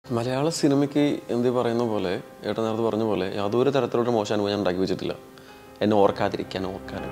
മലയാള സിനിമയ്ക്ക് എന്ത് പറയുന്ന പോലെ ഏട്ടൻ നേരത്തെ പറഞ്ഞ പോലെ യാതൊരു തരത്തിലുള്ള മോശം അനുഭവം ഞാൻ ഉണ്ടാക്കി വെച്ചിട്ടില്ല എന്നെ ഓർക്കാതിരിക്കാൻ ഓർക്കാനും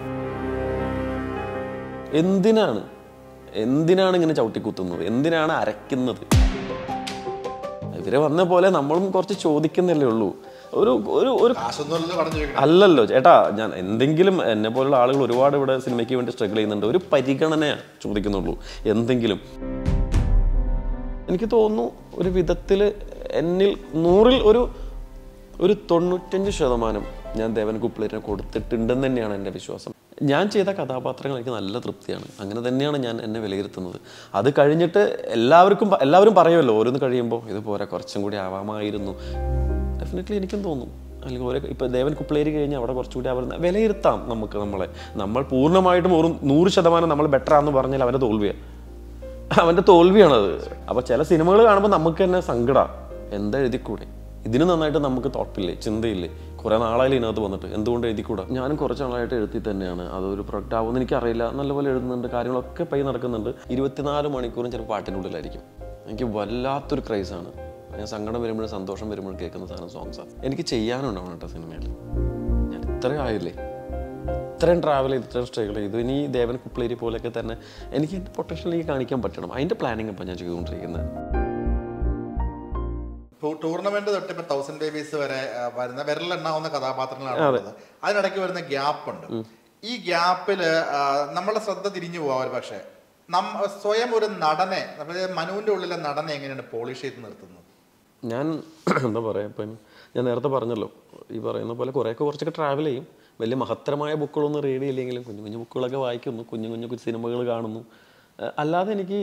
എന്തിനാണ് എന്തിനാണ് ഇങ്ങനെ ചവിട്ടിക്കുത്തുന്നത് എന്തിനാണ് അരയ്ക്കുന്നത് ഇവരെ വന്ന പോലെ നമ്മളും കുറച്ച് ചോദിക്കുന്നല്ലേ ഉള്ളൂ ഒരു ഒരു ഒരു കാശൊന്നുമല്ലോ പറഞ്ഞു ചോദിക്കണം അല്ലല്ലോ ചേട്ടാ ഞാൻ എന്തെങ്കിലും എന്നെ പോലുള്ള ആളുകൾ ഒരുപാട് ഇവിടെ സിനിമയ്ക്ക് വേണ്ടി സ്ട്രഗിൾ ചെയ്യുന്നുണ്ട് ഒരു പരിഗണന ചോദിക്കുന്നുള്ളൂ എന്തെങ്കിലും എനിക്ക് തോന്നുന്നു ഒരു വിധത്തിൽ എന്നിൽ നൂറിൽ ഒരു ഒരു തൊണ്ണൂറ്റഞ്ച് ശതമാനം ഞാൻ ദേവൻ കുപ്പിളേരിനെ കൊടുത്തിട്ടുണ്ടെന്ന് തന്നെയാണ് എൻ്റെ വിശ്വാസം ഞാൻ ചെയ്ത കഥാപാത്രങ്ങൾ എനിക്ക് നല്ല തൃപ്തിയാണ് അങ്ങനെ തന്നെയാണ് ഞാൻ എന്നെ വിലയിരുത്തുന്നത് അത് കഴിഞ്ഞിട്ട് എല്ലാവർക്കും പ- എല്ലാവരും പറയുമല്ലോ ഓരോന്ന് കഴിയുമ്പോൾ ഇത് പോരാ കുറച്ചും കൂടി ആവാമായിരുന്നു ഡെഫിനറ്റ്ലി എനിക്കും തോന്നും അല്ലെങ്കിൽ ഓരോ ഇപ്പോൾ ദേവൻ കുപ്പിളേരി കഴിഞ്ഞ് അവിടെ കുറച്ചുകൂടി അവർ വിലയിരുത്താം നമുക്ക് നമ്മളെ നമ്മൾ പൂർണ്ണമായിട്ടും ഒരു നൂറ് ശതമാനം നമ്മൾ ബെറ്റർ ആണെന്ന് പറഞ്ഞാൽ അവൻ്റെ തോൽവിയാണ് അവൻ്റെ തോൽവിയാണത് അപ്പോൾ ചില സിനിമകൾ കാണുമ്പോൾ നമുക്ക് തന്നെ സങ്കട എന്താ എഴുതിക്കൂടെ ഇതിന് നന്നായിട്ട് നമുക്ക് തോട്ടില്ലേ ചിന്തയില്ലേ കുറേ നാളായാലും ഇതിനകത്ത് വന്നിട്ട് എന്തുകൊണ്ട് എഴുതിക്കൂടാ ഞാനും കുറച്ച് നാളായിട്ട് എഴുതി തന്നെയാണ് അതൊരു പ്രൊഡക്റ്റ് ആവുമെന്ന് എനിക്കറിയില്ല നല്ലപോലെ എഴുതുന്നുണ്ട് കാര്യങ്ങളൊക്കെ പൈ നടക്കുന്നുണ്ട് ഇരുപത്തിനാല് മണിക്കൂറും ചിലപ്പോൾ പാട്ടിൻ്റെ ഉള്ളിലായിരിക്കും എനിക്ക് വല്ലാത്തൊരു ക്രൈസാണ് ഞാൻ സങ്കടം വരുമ്പോഴും സന്തോഷം വരുമ്പോഴും കേൾക്കുന്ന സാധനം സോങ്സാണ് എനിക്ക് ചെയ്യാനുണ്ടാവണം കേട്ടോ സിനിമയിൽ ഞാൻ ഇത്രയും ആയില്ലേ ഇത്രയും ട്രാവൽ ചെയ്ത് ഇത്രയും സ്ട്രഗിൾ ചെയ്തു ഇനി ദേവൻ കുപ്ലേരി പോലെയൊക്കെ തന്നെ എനിക്ക് എൻ്റെ പൊട്ടൻഷ്യലേക്ക് കാണിക്കാൻ പറ്റണം അതിൻ്റെ പ്ലാനിങ് ഇപ്പം ഞാൻ ചെയ്തുകൊണ്ടിരിക്കുന്നത് ടൂർണമെന്റ് തൊട്ട് ഇപ്പൊ തൗസൻഡ് ബേബീസ് വരെ ആ, വരുന്ന വിരലെണ്ണാവുന്ന കഥാപാത്രങ്ങളാണ് ഉള്ളത് അതിനിടയ്ക്ക് വരുന്ന ഗ്യാപ്പ് ഉണ്ട് ഈ ഗ്യാപ്പില് നമ്മളെ ശ്രദ്ധ തിരിഞ്ഞു പോവാ ഒരു പക്ഷേ നം സ്വയം ഒരു നടനെ അതായത് മനുവിന്റെ ഉള്ളിലെ നടനെ എങ്ങനെയാണ് പോളിഷ് ചെയ്ത് നിർത്തുന്നത് ഞാൻ എന്താ പറയുക ഇപ്പം ഞാൻ നേരത്തെ പറഞ്ഞല്ലോ ഈ പറയുന്ന പോലെ കുറേയൊക്കെ കുറച്ചൊക്കെ ട്രാവൽ ചെയ്യും വലിയ മഹത്തരമായ ബുക്കുകളൊന്നും റീഡ് ചെയ്യില്ലെങ്കിലും കുഞ്ഞു കുഞ്ഞു ബുക്കുകളൊക്കെ വായിക്കുന്നു കുഞ്ഞു കുഞ്ഞു സിനിമകൾ കാണുന്നു ഏഹ് അല്ലാതെ എനിക്ക്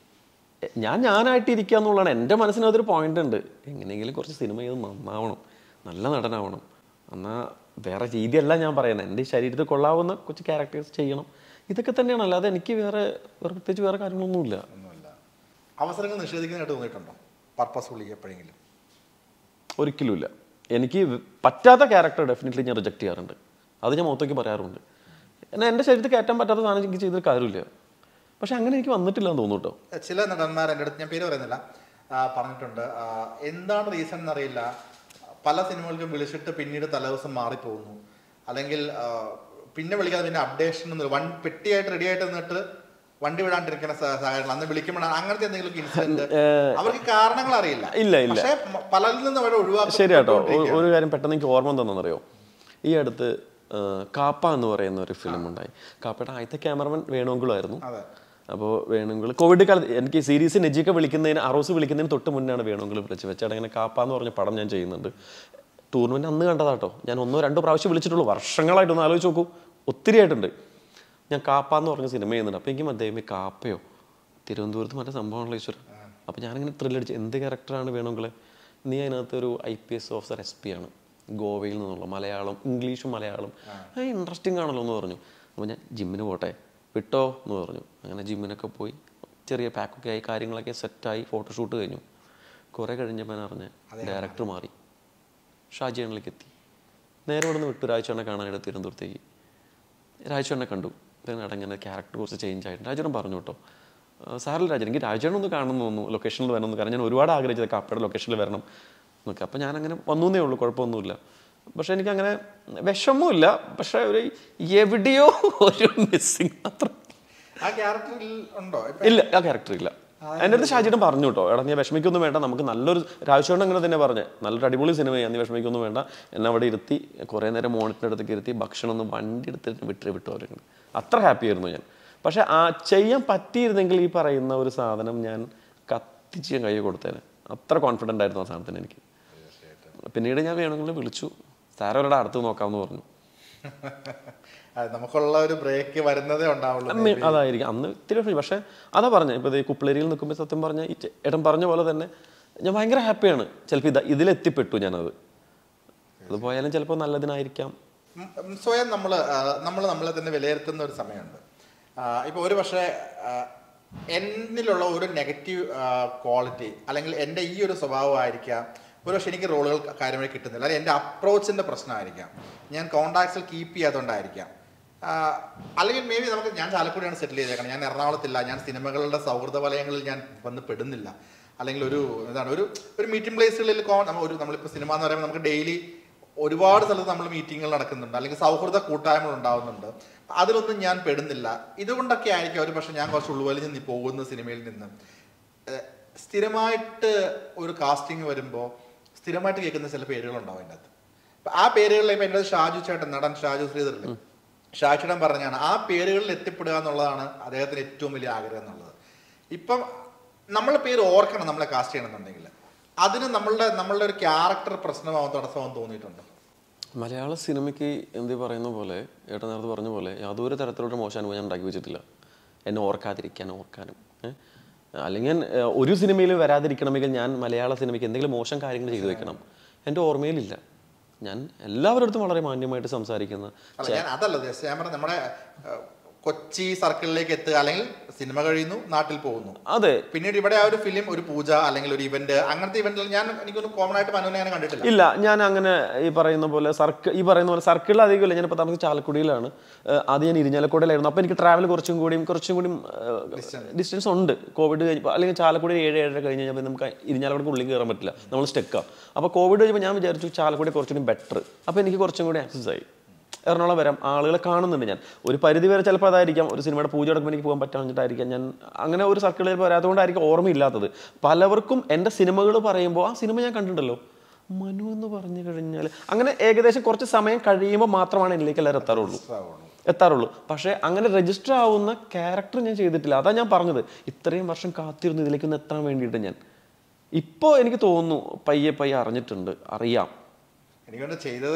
ഞാൻ ഞാനായിട്ട് ഇരിക്കുക എന്നുള്ളതാണ് എൻ്റെ മനസ്സിനകത്തൊരു പോയിന്റ് ഉണ്ട് എങ്ങനെയെങ്കിലും കുറച്ച് സിനിമ ചെയ്ത് നന്നാവണം നല്ല നടനാവണം എന്നാൽ വേറെ രീതിയല്ല ഞാൻ പറയുന്നത് എൻ്റെ ഈ ശരീരത്തിൽ കൊള്ളാവുന്ന കുറച്ച് ക്യാരക്ടേഴ്സ് ചെയ്യണം ഇതൊക്കെ തന്നെയാണ് അല്ലാതെ എനിക്ക് വേറെ വേറെ പ്രത്യേകിച്ച് വേറെ കാര്യങ്ങളൊന്നുമില്ല ഒന്നുമില്ല അവസരങ്ങൾ നിഷേധിക്കുന്നതായിട്ട് തോന്നിയിട്ടുണ്ടോ പർപ്പസ്ഫുള്ളി എപ്പോഴെങ്കിലും ഒരിക്കലുമില്ല എനിക്ക് പറ്റാത്ത ക്യാരക്ടർ ഡെഫിനറ്റ്ലി ഞാൻ റിജക്ട് ചെയ്യാറുണ്ട് അത് ഞാൻ മുഖത്തേക്ക് പറയാറുണ്ട് എന്നാൽ എൻ്റെ ശരീരത്തിൽ കയറ്റാൻ പറ്റാത്ത സാധനം എനിക്ക് ചെയ്തൊരു കാര്യമില്ല പക്ഷെ അങ്ങനെ എനിക്ക് വന്നിട്ടില്ല എന്ന് തോന്നുന്നു കേട്ടോ ചില നടന്മാർ എൻ്റെ അടുത്ത് ഞാൻ പേര് പറയുന്നില്ല ആ, പറഞ്ഞിട്ടുണ്ട് ആ, എന്താണ് റീസൺ എന്നറിയില്ല പല സിനിമകൾക്കും വിളിച്ചിട്ട് പിന്നീട് തലേദിവസം മാറിപ്പോകുന്നു അല്ലെങ്കിൽ ആ, പിന്നെ വിളിക്കാതെ പിന്നെ അപ്ഡേഷൻ ഒന്നും വൺ പെട്ടിയായിട്ട് റെഡി ആയിട്ട് നിന്നിട്ട് വണ്ടി വിടാണ്ടിരിക്കുന്ന സ- സാഹചര്യങ്ങൾ അന്ന് വിളിക്കുമ്പോഴാണ് അങ്ങനത്തെ എന്തെങ്കിലും ഇൻസിഡന്റ് അവർക്ക് കാരണങ്ങൾ അറിയില്ല ഇല്ല, ഇല്ല. പക്ഷേ മ- പലരിൽ നിന്ന് അവരെ ഒഴിവാക്കി ശരി കേട്ടോ ഒ- ഒരു കാര്യം പെട്ടെന്ന് എനിക്ക് ഓർമ്മ എന്താണെന്നറിയോ ഈ അടുത്ത് ആ, കാപ്പ എന്ന് പറയുന്ന ഒരു ഫിലിം ഉണ്ടായി കാപ്പയുടെ ആദ്യത്തെ ക്യാമറമാൻ വേണുങ്കുളായിരുന്നു അതെ അപ്പോൾ വേണുങ്കൾ കോവിഡ് കാലത്ത് എനിക്ക് സീരീസ് നെജിക്ക വിളിക്കുന്നതിന് അറോസ് വിളിക്കുന്നതിന് തൊട്ട് മുന്നാണ് വേണുങ്കൾ വിളിച്ച് വെച്ചാൽ അങ്ങനെ കാപ്പ എന്ന് പറഞ്ഞ പടം ഞാൻ ചെയ്യുന്നുണ്ട് ടൂർണമെന്റ് അന്ന് കണ്ടതാട്ടോ ഞാൻ ഒന്നോ രണ്ടോ പ്രാവശ്യം വിളിച്ചിട്ടുള്ളൂ വർഷങ്ങളായിട്ടൊന്ന് ആലോചിച്ച് നോക്കൂ ഒത്തിരി ആയിട്ടുണ്ട് ഞാൻ കാപ്പ എന്ന് പറഞ്ഞ സിനിമ ചെയ്യുന്നുണ്ട് അപ്പോൾ എനിക്ക് മദ്ദേഹമേ കാപ്പയോ തിരുവനന്തപുരത്ത് മറ്റേ സംഭവമാണല്ലോ ഈശ്വര അപ്പോൾ ഞാനിങ്ങനെ ത്രില്ലടിച്ച് എന്ത് ക്യാരക്ടറാണ് വേണമെങ്കിൽ നീ അതിനകത്ത് ഒരു I P S officer S P ആണ് ഗോവയിൽ നിന്നുള്ള മലയാളം ഇംഗ്ലീഷും മലയാളം ഇൻട്രസ്റ്റിംഗ് ആണല്ലോ എന്ന് പറഞ്ഞു അപ്പോൾ ഞാൻ ജിമ്മിന് പോട്ടെ വിട്ടോ എന്ന് പറഞ്ഞു അങ്ങനെ ജിമ്മിനൊക്കെ പോയി ചെറിയ പാക്കൊക്കെ ആയി കാര്യങ്ങളൊക്കെ സെറ്റായി ഫോട്ടോഷൂട്ട് കഴിഞ്ഞു കുറേ കഴിഞ്ഞപ്പോൾ ഞാൻ അറിഞ്ഞ് ഡയറക്ടർ മാറി ഷാജിയാണിലേക്ക് എത്തി നേരെ ഇവിടെ നിന്ന് വിട്ടു രാജേണ്ണെ കാണാനായിട്ട് തിരുവനന്തപുരത്തേക്ക് രാജേണ്ണെ കണ്ടു പിന്നെ അടങ്ങനെ ക്യാരക്ടർ കുറച്ച് ചേഞ്ച് ആയിട്ട് രാജേണ്ണൻ പറഞ്ഞു കേട്ടോ സാറിൽ രാജൻ എനിക്ക് രാജേണ്ണൻ ഒന്ന് കാണണമെന്ന് തോന്നുന്നു ലൊക്കേഷനിൽ വരണമെന്ന് കാരണം ഞാൻ ഒരുപാട് ആഗ്രഹിച്ചത് കാപ്പയുടെ ലൊക്കേഷനിൽ വരണം എന്നൊക്കെ അപ്പം ഞാനങ്ങനെ വന്നേ ഉള്ളൂ കുഴപ്പമൊന്നുമില്ല പക്ഷെ എനിക്കങ്ങനെ വിഷമമില്ല പക്ഷെ ഒരു എവിടെയോ ഒരു മിസ്സിങ് മാത്രം ആ ക്യാരക്ടറിൽ ഉണ്ടോ ഇപ്പൊ ഇല്ല ആ ക്യാരക്ടർ ഇല്ല എൻ്റെ അടുത്ത് ഷാജിയുടെ പറഞ്ഞു കേട്ടോ എടാ നീ വിഷമിക്കൊന്നും വേണ്ട നമുക്ക് നല്ലൊരു രാജേഷ് അങ്ങനെ തന്നെ പറഞ്ഞേ നല്ലൊരു അടിപൊളി സിനിമയാണ് നീ വിഷമിക്കൊന്നും വേണ്ട എന്നെ അവിടെ ഇരുത്തി കുറേ നേരം മോണിറ്ററിൻ്റെ അടുത്തേക്ക് ഇരുത്തി ഭക്ഷണം ഒന്ന് വണ്ടി എടുത്തിട്ട് വിട്ട് വിട്ടു അവരെ അത്ര ഹാപ്പി ആയിരുന്നു ഞാൻ പക്ഷെ ആ ചെയ്യാൻ പറ്റിയിരുന്നെങ്കിൽ ഈ പറയുന്ന ഒരു സാധനം ഞാൻ കത്തിച്ച് ഞാൻ കൈ കൊടുത്തേനെ അത്ര കോൺഫിഡൻ്റ് ആയിരുന്നു ആ സാധനത്തിന് എനിക്ക് പിന്നീട് ഞാൻ വേണമെങ്കിൽ വിളിച്ചു സാരവരുടെ അടുത്ത് നോക്കാമെന്ന് പറഞ്ഞു അത് നമുക്കുള്ള ഒരു ബ്രേക്ക് വരുന്നതേ ഉണ്ടാവുള്ളൂ അമ്മ അതായിരിക്കും അന്ന് ഇത്തിരി ഫ്രീ പക്ഷേ അതാ പറഞ്ഞത് ഇപ്പോൾ ഈ കുപ്ലരിയിൽ നിൽക്കുമ്പോൾ സത്യം പറഞ്ഞ ഈ ചെ- ഏട്ടൻ പറഞ്ഞ പോലെ തന്നെ ഞാൻ ഭയങ്കര ഹാപ്പിയാണ് ചിലപ്പോൾ ഇത് ഇതിലെത്തിപ്പെട്ടു ഞാനത് അത് പോയാലും ചിലപ്പോൾ നല്ലതിനായിരിക്കാം ഉം, ഉം, സ്വയം നമ്മൾ നമ്മൾ നമ്മളെ തന്നെ വിലയിരുത്തുന്ന ഒരു സമയമുണ്ട് ഇപ്പോൾ ഒരു പക്ഷേ ആ, എന്നിലുള്ള ഒരു നെഗറ്റീവ് ക്വാളിറ്റി അല്ലെങ്കിൽ എൻ്റെ ഈ ഒരു സ്വഭാവമായിരിക്കാം ഒരു പക്ഷേ എനിക്ക് റോളുകൾ കാര്യമായി കിട്ടുന്നില്ല അല്ലെങ്കിൽ എൻ്റെ അപ്രോച്ചിൻ്റെ പ്രശ്നമായിരിക്കാം ഞാൻ കോണ്ടാക്ട്സിൽ കീപ്പ് ചെയ്യാത്തതുകൊണ്ടായിരിക്കാം ആ, അല്ലെങ്കിൽ മേ ബി നമുക്ക് ഞാൻ ചാലക്കുടിയാണ് സെറ്റിൽ ചെയ്തേക്കണം ഞാൻ എറണാകുളത്തില്ല ഞാൻ സിനിമകളുടെ സൗഹൃദ വലയങ്ങളിൽ ഞാൻ വന്ന് പെടുന്നില്ല അല്ലെങ്കിൽ ഒരു എന്താണ് ഒരു ഒരു മീറ്റിംഗ് പ്ലേസുകളിൽ നമ്മൾ ഒരു നമ്മളിപ്പോൾ സിനിമ എന്ന് പറയുമ്പോൾ നമുക്ക് ഡെയിലി ഒരുപാട് സ്ഥലത്ത് നമ്മൾ മീറ്റിങ്ങുകൾ നടക്കുന്നുണ്ട് അല്ലെങ്കിൽ സൗഹൃദ കൂട്ടായ്മകൾ ഉണ്ടാവുന്നുണ്ട് അതിലൊന്നും ഞാൻ പെടുന്നില്ല ഇതുകൊണ്ടൊക്കെ ആയിരിക്കും ഒരു പക്ഷേ ഞാൻ കുറച്ച് ഉൾവലിഞ്ഞ് നി- പോകുന്ന സിനിമയിൽ നിന്ന് ഏഹ് സ്ഥിരമായിട്ട് ഒരു കാസ്റ്റിംഗ് വരുമ്പോൾ സ്ഥിരമായിട്ട് കേൾക്കുന്ന ചില പേരുകളുണ്ടാവും അതിൻ്റെ അകത്ത് അപ്പൊ ആ പേരുകളിൽ ഇപ്പം എൻ്റെ ഷാജു ചേട്ടൻ നടൻ ഷാജു ശ്രീധരല്ലേ ഷാജു ചേട്ടൻ പറഞ്ഞാണ് ആ പേരുകളിൽ എത്തിപ്പെടുക എന്നുള്ളതാണ് അദ്ദേഹത്തിന് ഏറ്റവും വലിയ ആഗ്രഹം എന്നുള്ളത് ഇപ്പം നമ്മളെ പേര് ഓർക്കണം നമ്മളെ കാസ്റ്റ് ചെയ്യണമെന്നുണ്ടെങ്കിൽ അതിന് നമ്മളുടെ നമ്മളുടെ ഒരു ക്യാരക്ടർ പ്രശ്നമാവും തടസ്സമാവും തോന്നിയിട്ടുണ്ട് മലയാള സിനിമയ്ക്ക് എന്ത് പറയുന്ന പോലെ ഏട്ടൻ നേരത്തെ പറഞ്ഞ പോലെ യാതൊരു തരത്തിലുള്ള മോശം അനുഭവം ഞാൻ ഉണ്ടാക്കി വെച്ചിട്ടില്ല എന്നെ ഓർക്കാതിരിക്കാൻ ഓർക്കാനും ഏ? അല്ലെങ്കിൽ ഏ, ഒരു സിനിമയിൽ വരാതിരിക്കണമെങ്കിൽ ഞാൻ മലയാള സിനിമയ്ക്ക് എന്തെങ്കിലും മോശം കാര്യങ്ങൾ ചെയ്തു വെക്കണം എൻ്റെ ഓർമ്മയിലില്ല ഞാൻ എല്ലാവരുടെ അടുത്തും വളരെ മാന്യമായിട്ട് സംസാരിക്കുന്ന അല്ല ഞാൻ അതല്ല ഉദ്ദേശിച്ചത് ഞാൻ പറഞ്ഞ നമ്മുടെ ഏഹ്, കൊച്ചി സർക്കിളിലേക്ക് എത്തുക അല്ലെങ്കിൽ സിനിമ കഴിയുന്നു നാട്ടിൽ പോകുന്നു അതെ പിന്നീട് ഇവിടെ ആ ഒരു ഫിലിം ഒരു പൂജ അല്ലെങ്കിൽ ഒരു ഇവന്റ് അങ്ങനത്തെ ഇവന്റിൽ ഞാൻ എനിക്കൊന്ന് കോമൺ ആയിട്ട് മനുവിനെ അങ്ങനെ കണ്ടിട്ടില്ല ഇല്ല ഞാൻ അങ്ങനെ ഈ പറയുന്ന പോലെ സർക്കിൾ ഈ പറയുന്ന പോലെ സർക്കിളിൽ അധികമില്ല ഞാൻ ഇപ്പോൾ താമസിച്ച് ചാലക്കുടിയിലാണ് ഏഹ് ആദ്യം ഞാൻ ഇരിഞ്ഞാലക്കുടയിലായിരുന്നു അപ്പോൾ എനിക്ക് ട്രാവൽ കുറച്ചും കൂടിയും കുറച്ചും കൂടിയും ഡിസ്റ്റൻസ് ഉണ്ട് കോവിഡ് കഴിഞ്ഞപ്പോൾ അല്ലെങ്കിൽ ചാലക്കുടി ഏഴ് ഏഴര കഴിഞ്ഞ് കഴിഞ്ഞപ്പോൾ നമുക്ക് ഇരിഞ്ഞാലക്കുടക്ക് ഉള്ളിൽ കയറാൻ പറ്റില്ല നമ്മൾ സ്റ്റെക്കാണ് അപ്പോൾ കോവിഡ് കഴിഞ്ഞപ്പോൾ ഞാൻ വിചാരിച്ചു ചാലക്കുടി കുറച്ചും കൂടി ബെറ്റർ അപ്പോൾ എനിക്ക് കുറച്ചും കൂടി ആക്സസ് ആയി എറണാകുളം വരാം ആളുകളെ കാണുന്നുണ്ട് ഞാൻ ഒരു പരിധി വരെ ചിലപ്പോൾ അതായിരിക്കാം ഒരു സിനിമയുടെ പൂജ നടക്കുമ്പോൾ എനിക്ക് പോകാൻ പറ്റാഞ്ഞിട്ടായിരിക്കാം ഞാൻ അങ്ങനെ ഒരു സർക്കിളിൽ വരാത്തതുകൊണ്ടായിരിക്കും ഓർമ്മയില്ലാത്തത് പലവർക്കും എൻ്റെ സിനിമകൾ പറയുമ്പോൾ ആ സിനിമ ഞാൻ കണ്ടിട്ടുണ്ടല്ലോ മനു എന്ന് പറഞ്ഞു കഴിഞ്ഞാൽ അങ്ങനെ ഏകദേശം കുറച്ച് സമയം കഴിയുമ്പോൾ മാത്രമാണ് എന്നിലേക്ക് എല്ലാവരും എത്താറുള്ളൂ എത്താറുള്ളൂ പക്ഷേ അങ്ങനെ രജിസ്റ്റർ ആവുന്ന ക്യാരക്ടർ ഞാൻ ചെയ്തിട്ടില്ല അതാ ഞാൻ പറഞ്ഞത് ഇത്രയും വർഷം കാത്തിരുന്നു ഇതിലേക്കൊന്ന് എത്താൻ വേണ്ടിയിട്ട് ഞാൻ ഇപ്പോൾ എനിക്ക് തോന്നുന്നു പയ്യെ പയ്യെ അറിഞ്ഞിട്ടുണ്ട് അറിയാം എനിക്ക് തോന്നുന്നു ചെയ്തത്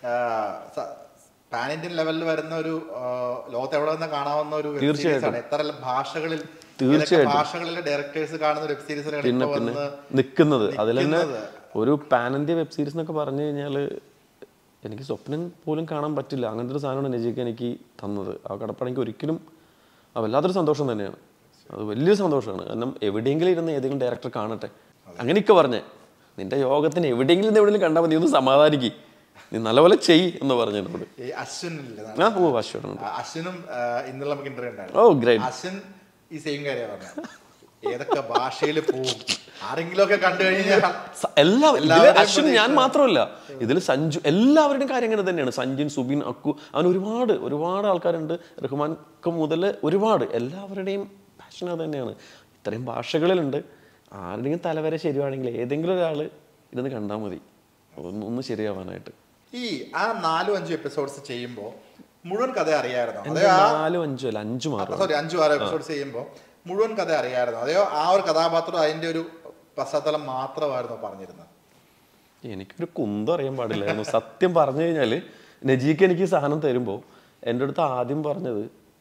പാൻ ഇന്ത്യൻ ലെവലിൽ വരുന്ന ഒരു ആ, ലോകത്ത് എവിടെ നിന്ന് കാണാവുന്ന ഒരു web series ആണ് എത്ര ഭാഷകളിൽ ഏതൊക്കെ ഭാഷകളിലെ ഡയറക്ടേഴ്സ് കാണുന്ന വെബ് സീരീസിലാണ് പിന്നെ ഇപ്പൊ പിന്നെ വന്ന് നിൽക്കുന്നത് അതിൽ തന്നെ നിക്കുന്നത്. ഒരു പാൻ ഇന്ത്യ വെബ് സീരീസ് എന്നൊക്കെ പറഞ്ഞു കഴിഞ്ഞാൽ എനിക്ക് സ്വപ്നം പോലും കാണാൻ പറ്റില്ല അങ്ങനത്തെ ഒരു സാധനമാണ് നജിക്ക് എനിക്ക് തന്നത് ആ കടപ്പട എനിക്ക് ഒരിക്കലും അത് വല്ലാത്തൊരു സന്തോഷം തന്നെയാണ് അത് വലിയൊരു സന്തോഷമാണ് കാരണം എവിടെയെങ്കിലും ഇരുന്ന് ഏതെങ്കിലും ഡയറക്ടർ കാണട്ടെ അങ്ങനെയൊക്കെ പറഞ്ഞേ നിന്റെ യോഗത്തിന് എവിടെയെങ്കിലും ഇരുന്ന് എവിടെയെങ്കിലും കണ്ടാൽ മതി ഒന്ന് സമാധാനിക്ക് നീ നല്ലപോലെ ചെയ് എന്ന് പറഞ്ഞു എന്നോട് ഈ അശ്വിൻ ഇല്ലേ ആ ഓ വാശിയോടെ ആ, അശ്വിനും ആ, ഇന്നലെ നമുക്ക് ഇന്റർവ്യൂ ഉണ്ടായിരുന്നു ഓ ഗ്രേറ്റ് അശ്വിൻ ഈ സെയിം കാര്യം പറഞ്ഞത് ഏതൊക്കെ ഭാഷയിൽ പോവും ആരെങ്കിലും ഒക്കെ കണ്ടു കഴിഞ്ഞാൽ സ- എല്ലാ ഇതില് എല്ലാവരുടെയും അശ്വിൻ ഞാൻ മാത്രമല്ല ഇതിൽ സഞ്ജു എല്ലാവരുടെയും കാര്യം അങ്ങനെ തന്നെയാണ് സഞ്ജുൻ സുബിൻ അക്കു അങ്ങനെ ഒരുപാട് ഒരുപാട് ആൾക്കാരുണ്ട് റഹ്മാൻക്ക് മുതൽ ഒരുപാട് എല്ലാവരുടെയും പാഷൻ അത് തന്നെയാണ് ഇത്രയും ഭാഷകളിലുണ്ട് ആരുടെയും തലവരെ ശരിയാണെങ്കിൽ ഏതെങ്കിലും ഒരാൾ ഇരുന്ന് കണ്ടാൽ മതി ഒന്ന് ഒന്ന് ശരിയാവാനായിട്ട് ഈ ആ നാലും അഞ്ചും എപ്പിസോഡ്സ് ചെയ്യുമ്പോൾ മുഴുവൻ കഥ അറിയായിരുന്നോ എൻ്റെ അതെയോ ആ നാലും അഞ്ചും അല്ല അഞ്ചു മാറും സോറി അഞ്ചു ആറ് എപ്പിസോഡ്സ് ചെയ്യുമ്പോൾ മുഴുവൻ കഥ അറിയായിരുന്നോ അതെയോ ആ ഒരു കഥാപാത്രം അതിന്റെ ഒരു പശ്ചാത്തലം മാത്രമായിരുന്നു പറഞ്ഞിരുന്നത് എനിക്കൊരു കുന്തം അറിയാൻ പാടില്ലായിരുന്നു സത്യം പറഞ്ഞു കഴിഞ്ഞാൽ നജീക്ക് എനിക്ക് ഈ സാധനം തരുമ്പോൾ എൻ്റെ അടുത്ത് ആദ്യം പറഞ്ഞത്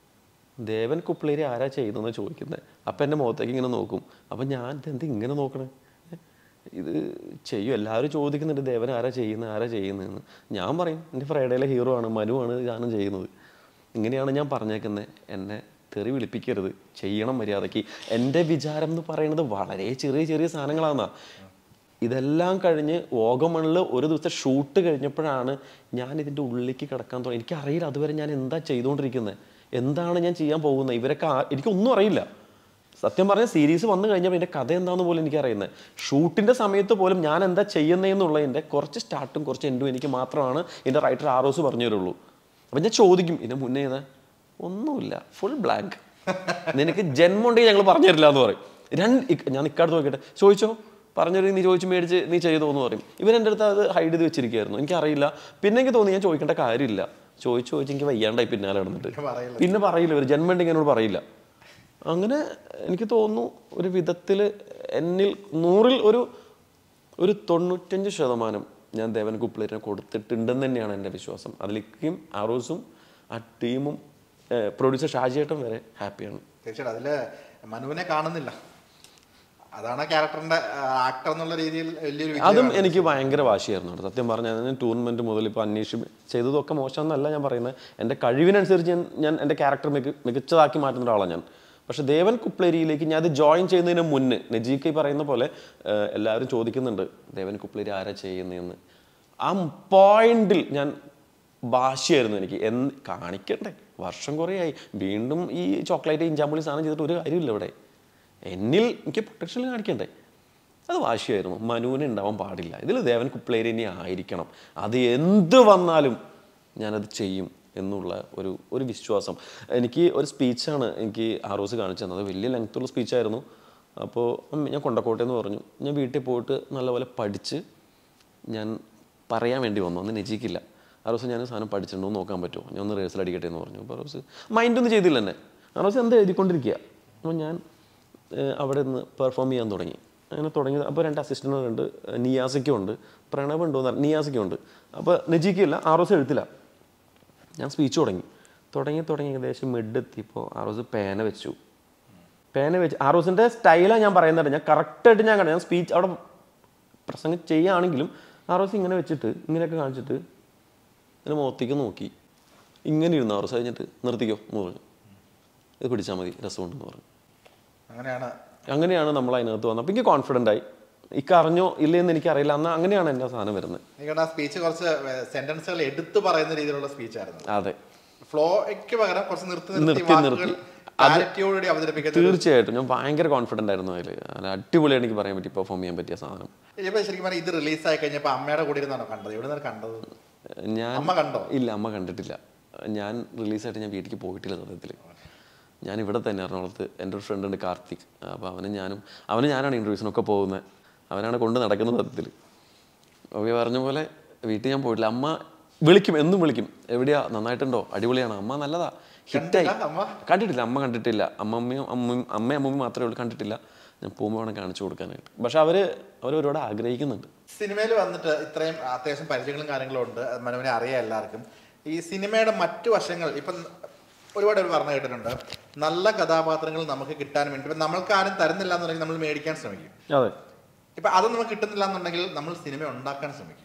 ദേവൻ കുപ്പിളേരി ആരാ ചെയ്യുന്നതെന്ന് ചോദിക്കുന്നത് അപ്പം എൻ്റെ മുഖത്തേക്ക് ഇങ്ങനെ നോക്കും അപ്പം ഞാൻ ഇതെന്ത് ഇങ്ങനെ നോക്കണേ ഏ? ഇത് ചെയ്യും എല്ലാവരും ചോദിക്കുന്നുണ്ട് ദേവൻ ആരാ ചെയ്യുന്നത് ആരാ ചെയ്യുന്നതെന്ന് ഞാൻ പറയും എൻ്റെ ഫ്രൈഡേയിലെ ഹീറോ ആണ് മനു ആണ് ഞാനും ചെയ്യുന്നത് ഇങ്ങനെയാണ് ഞാൻ പറഞ്ഞേക്കുന്നത് എന്നെ തെറി വിളിപ്പിക്കരുത് ചെയ്യണം മര്യാദയ്ക്ക് എൻ്റെ വിചാരം എന്ന് പറയുന്നത് വളരെ ചെറിയ ചെറിയ സാധനങ്ങളാണെന്നാ ഇതെല്ലാം കഴിഞ്ഞ് ഓഗമണിൽ ഒരു ദിവസത്തെ ഷൂട്ട് കഴിഞ്ഞപ്പോഴാണ് ഞാൻ ഇതിൻ്റെ ഉള്ളിലേക്ക് കിടക്കാൻ തുടങ്ങി എനിക്കറിയില്ല അതുവരെ ഞാൻ എന്താ ചെയ്തുകൊണ്ടിരിക്കുന്നത് എന്താണ് ഞാൻ ചെയ്യാൻ പോകുന്നത് ഇവരൊക്കെ ആ- എനിക്കൊന്നും അറിയില്ല സത്യം പറഞ്ഞ സീരീസ് വന്നു കഴിഞ്ഞപ്പോൾ എൻ്റെ കഥ എന്താണെന്ന് പോലും എനിക്ക് അറിയുന്നത് ഷൂട്ടിൻ്റെ സമയത്ത് പോലും ഞാൻ എന്താ ചെയ്യുന്നതെന്നുള്ളതിൻ്റെ കുറച്ച് സ്റ്റാർട്ടും കുറച്ച് എൻഡും എനിക്ക് മാത്രമാണ് എൻ്റെ റൈറ്റർ ആറോസ് പറഞ്ഞു തരുള്ളൂ അപ്പം ഞാൻ ചോദിക്കും ഇതിന് മുന്നേ ഏതാ ഒന്നുമില്ല ഫുൾ ബ്ലാങ്ക് നിനക്ക് ജന്മം ഉണ്ടെങ്കിൽ ഞങ്ങൾ പറഞ്ഞു തരില്ല എന്ന് പറയും രണ്ട് ഇക്ക- ഞാൻ ഇക്കാടുത്ത് നോക്കിയിട്ട് ചോദിച്ചോ പറഞ്ഞൊരു നീ ചോദിച്ചു മേടിച്ച് നീ ചെയ്തോ എന്ന് പറയും ഇവൻ എൻ്റെ അടുത്ത് അത് ഹൈഡ് ചെയ്ത് വെച്ചിരിക്കുകയായിരുന്നു എനിക്കറിയില്ല പിന്നെ എനിക്ക് തോന്നി ഞാൻ ചോദിക്കേണ്ട കാര്യമില്ല ചോദിച്ചു ചോദിച്ച് എനിക്ക് വയ്യാണ്ടായി പിന്നാലെ നടന്നിട്ട് പറയില്ല. പിന്നെ പറയില്ല ഒരു ജന്മം ഉണ്ടെങ്കിൽ എന്നോട് പറയില്ല അങ്ങനെ എനിക്ക് തോന്നുന്നു ഒരു വിധത്തിൽ എന്നിൽ നൂറിൽ ഒരു ഒരു തൊണ്ണൂറ്റഞ്ച് ശതമാനം ഞാൻ ദേവൻ കുപ്പിളേറ്റിനെ കൊടുത്തിട്ടുണ്ടെന്ന് തന്നെയാണ് എൻ്റെ വിശ്വാസം അതിലേക്കും ആറോസും ആ ടീമും പ്രൊഡ്യൂസർ ഷാജിയേട്ടൻ വരെ ഹാപ്പിയാണ് തീർച്ചയായിട്ടും അതില് മനുവിനെ കാണുന്നില്ല അതാണ് ക്യാരക്ടറിന്റെ ആക്ടർ എന്നുള്ള രീതിയിൽ വലിയൊരു വിജയം. അതും എനിക്ക് ഭയങ്കര വാശിയായിരുന്നു കേട്ടോ. സത്യം പറഞ്ഞാൽ ഞാൻ ടൂർണമെന്റ് മുതൽ ഇപ്പോൾ അന്വേഷിച്ച് ചെയ്തതൊക്കെ മോശമെന്നല്ല ഞാൻ പറയുന്നത് എൻ്റെ കഴിവിനനുസരിച്ച് ഞാൻ ഞാൻ എൻ്റെ ക്യാരക്ടർ മിക മികച്ചതാക്കി മാറ്റുന്ന ഒരാളാണ് ഞാൻ പക്ഷെ ദേവൻ കുപ്ലേരിയിലേക്ക് ഞാൻ അത് ജോയിൻ ചെയ്യുന്നതിന് മുന്നേ നജീക്ക് ഈ പറയുന്ന പോലെ ഏഹ്, എല്ലാവരും ചോദിക്കുന്നുണ്ട് ദേവൻ കുപ്ലേരി ആരാ ചെയ്യുന്നതെന്ന് ആ പോയിന്റിൽ ഞാൻ ഭാഷയായിരുന്നു എനിക്ക് എന്ന് കാണിക്കണ്ടേ വർഷം കുറേയായി വീണ്ടും ഈ ചോക്ലേറ്റ് ഇഞ്ചാമ്പുളി സാധനം ചെയ്തിട്ട് ഒരു കാര്യമില്ല ഇവിടെ എന്നിൽ എനിക്ക് പൊട്ടൻഷ്യൽ കാണിക്കണ്ടേ അത് വാശിയായിരുന്നു മനുവിന് ഉണ്ടാവാൻ പാടില്ല ഇതിൽ ദേവൻ കുപ്ലേരി ഇനി ആയിരിക്കണം അത് എന്ത് വന്നാലും ഞാനത് ചെയ്യും എന്നുള്ള ഒരു ഒരു വിശ്വാസം എനിക്ക് ഒരു സ്പീച്ചാണ് എനിക്ക് ആറോസ് കാണിച്ചു തന്നത് വലിയ ലെങ്ത്തുള്ള സ്പീച്ചായിരുന്നു അപ്പോൾ ഞാൻ കൊണ്ടക്കോട്ടെ എന്ന് പറഞ്ഞു ഞാൻ വീട്ടിൽ പോയിട്ട് നല്ലപോലെ പഠിച്ച് ഞാൻ പറയാൻ വേണ്ടി വന്നു അന്ന് നെജിക്കില്ല ആ ദിവസം ഞാൻ സാധനം പഠിച്ചിട്ടുണ്ടോ എന്ന് നോക്കാൻ പറ്റുമോ ഞാൻ ഒന്ന് റിഹേഴ്സൽ അടിക്കട്ടെ എന്ന് പറഞ്ഞു അപ്പോൾ റോസ് മൈൻഡൊന്നും ചെയ്തില്ല എന്നെ ആ ദിവസം എന്താ എഴുതിക്കൊണ്ടിരിക്കുക അപ്പോൾ ഞാൻ ഏഹ്, അവിടെ നിന്ന് പെർഫോം ചെയ്യാൻ തുടങ്ങി അങ്ങനെ തുടങ്ങി അപ്പോൾ രണ്ട് അസിസ്റ്റൻ്റുണ്ട് നിയാസിക്കും ഉണ്ട് പ്രണവ് ഉണ്ടോ എന്ന് നിയാസിക്കും ഉണ്ട് അപ്പോൾ നെജിക്കില്ല ആ ദിവസം എഴുത്തില്ല ഞാൻ സ്പീച്ച് തുടങ്ങി തുടങ്ങി തുടങ്ങി ഏകദേശം മിഡ് എത്തിയപ്പോൾ ആറോസ് പേന വെച്ചു പേന വെച്ച് ആറോസിൻ്റെ സ്റ്റൈലാണ് ഞാൻ പറയുന്നത് ഞാൻ കറക്റ്റായിട്ട് ഞാൻ കണ്ടു ഞാൻ സ്പീച്ച് അവിടെ പ്രസംഗം ചെയ്യുകയാണെങ്കിലും ആറോസ് ഇങ്ങനെ വെച്ചിട്ട് ഇങ്ങനെയൊക്കെ കാണിച്ചിട്ട് ഇങ്ങനെ മുഖത്തേക്ക് നോക്കി ഇങ്ങനെ ഇരുന്നു ആറോസ് കഴിഞ്ഞിട്ട് നിർത്തിക്കോ എന്ന് പറഞ്ഞു ഇത് പിടിച്ചാൽ മതി രസമുണ്ടെന്ന് പറഞ്ഞു അങ്ങനെയാണ് അങ്ങനെയാണ് നമ്മൾ അതിനകത്ത് വന്നത് അപ്പോൾ എനിക്ക് കോൺഫിഡൻ്റ് ആയി ഇക്ക അറിഞ്ഞോ ഇല്ലയെന്ന് എനിക്കറിയില്ല അന്ന് അങ്ങനെയാണ് എൻ്റെ സാധനം വരുന്നത് എനിക്ക് ആ സ്പീച്ച് കുറച്ച് സെന്റൻസുകൾ എടുത്തു പറയുന്ന രീതിയിലുള്ള സ്പീച്ചായിരുന്നു അതെ ഫ്ലോയ്ക്ക് പകരം കുറച്ച് നിർത്തി നിർത്തി നിർത്തി, വാക്കുകൾ നിർത്തി. ക്ലാരിറ്റിയോടുകൂടി അവതരിപ്പിക്കുന്നത് തീർച്ചയായിട്ടും ഞാൻ ഭയങ്കര കോൺഫിഡൻ്റ് ആയിരുന്നു അതിൽ നല്ല അടിപൊളിയായിട്ട് എനിക്ക് പറയാൻ പറ്റി പെർഫോം ചെയ്യാൻ പറ്റിയ സാധനം ഇപ്പൊ ശരിക്കും പറഞ്ഞാൽ ഇത് റിലീസായി കഴിഞ്ഞപ്പോ അമ്മയുടെ കൂടെ ഇരുന്നാണോ കണ്ടത് എവിടെ നിന്നാണ് കണ്ടത് ഞാൻ അമ്മ കണ്ടോ ഇല്ല അമ്മ കണ്ടിട്ടില്ല ഞാൻ റിലീസായിട്ട് ഞാൻ വീട്ടിലേക്ക് പോയിട്ടില്ല സത്യത്തിൽ ഞാൻ ഇവിടെ തന്നെ എറണാകുളത്ത് എൻ്റെ ഒരു ഫ്രണ്ട് ഉണ്ട് കാർത്തിക് അപ്പോൾ അവന് ഞാനും അവന് ഞാനാണ് ഇൻ്റർവ്യൂസിനൊക്കെ പോകുന്നത് അവനാണ് കൊണ്ട് നടക്കുന്നത് സത്യത്തിൽ അപ്പോൾ ഈ പറഞ്ഞ പോലെ വീട്ടിൽ ഞാൻ പോയിട്ടില്ല അമ്മ വിളിക്കും എന്നും വിളിക്കും എവിടെയാ നന്നായിട്ടുണ്ടോ അടിപൊളിയാണ് അമ്മ നല്ലതാ ഹിറ്റായി കണ്ടില്ല അമ്മ? കണ്ടിട്ടില്ല അമ്മ കണ്ടിട്ടില്ല അമ്മമ്മയും അമ്മയും അമ്മയും അമ്മയും മാത്രമേ ഉള്ളൂ കണ്ടിട്ടില്ല ഞാൻ പോകുമ്പോൾ വേണം കാണിച്ചു കൊടുക്കാനായിട്ട് പക്ഷെ അവർ അവർ ഒരുപാട് ആഗ്രഹിക്കുന്നുണ്ട് സിനിമയിൽ വന്നിട്ട് ഇത്രയും അത്യാവശ്യം പരിചയങ്ങളും കാര്യങ്ങളും ഉണ്ട് അത് മനുവിനെ അറിയാം എല്ലാവർക്കും ഈ സിനിമയുടെ മറ്റു വശങ്ങൾ ഇപ്പം ഒരുപാട് പേര് പറഞ്ഞു കേട്ടിട്ടുണ്ട് നല്ല കഥാപാത്രങ്ങൾ നമുക്ക് കിട്ടാൻ വേണ്ടി ഇപ്പം നമ്മൾക്ക് ആരും തരുന്നില്ല എന്നുണ്ടെങ്കിൽ നമ്മൾ മേടിക്കാൻ ശ്രമിക്കും അതെ ഇപ്പം അതൊന്നും നമുക്ക് കിട്ടുന്നില്ല എന്നുണ്ടെങ്കിൽ നമ്മൾ സിനിമ ഉണ്ടാക്കാൻ ശ്രമിക്കും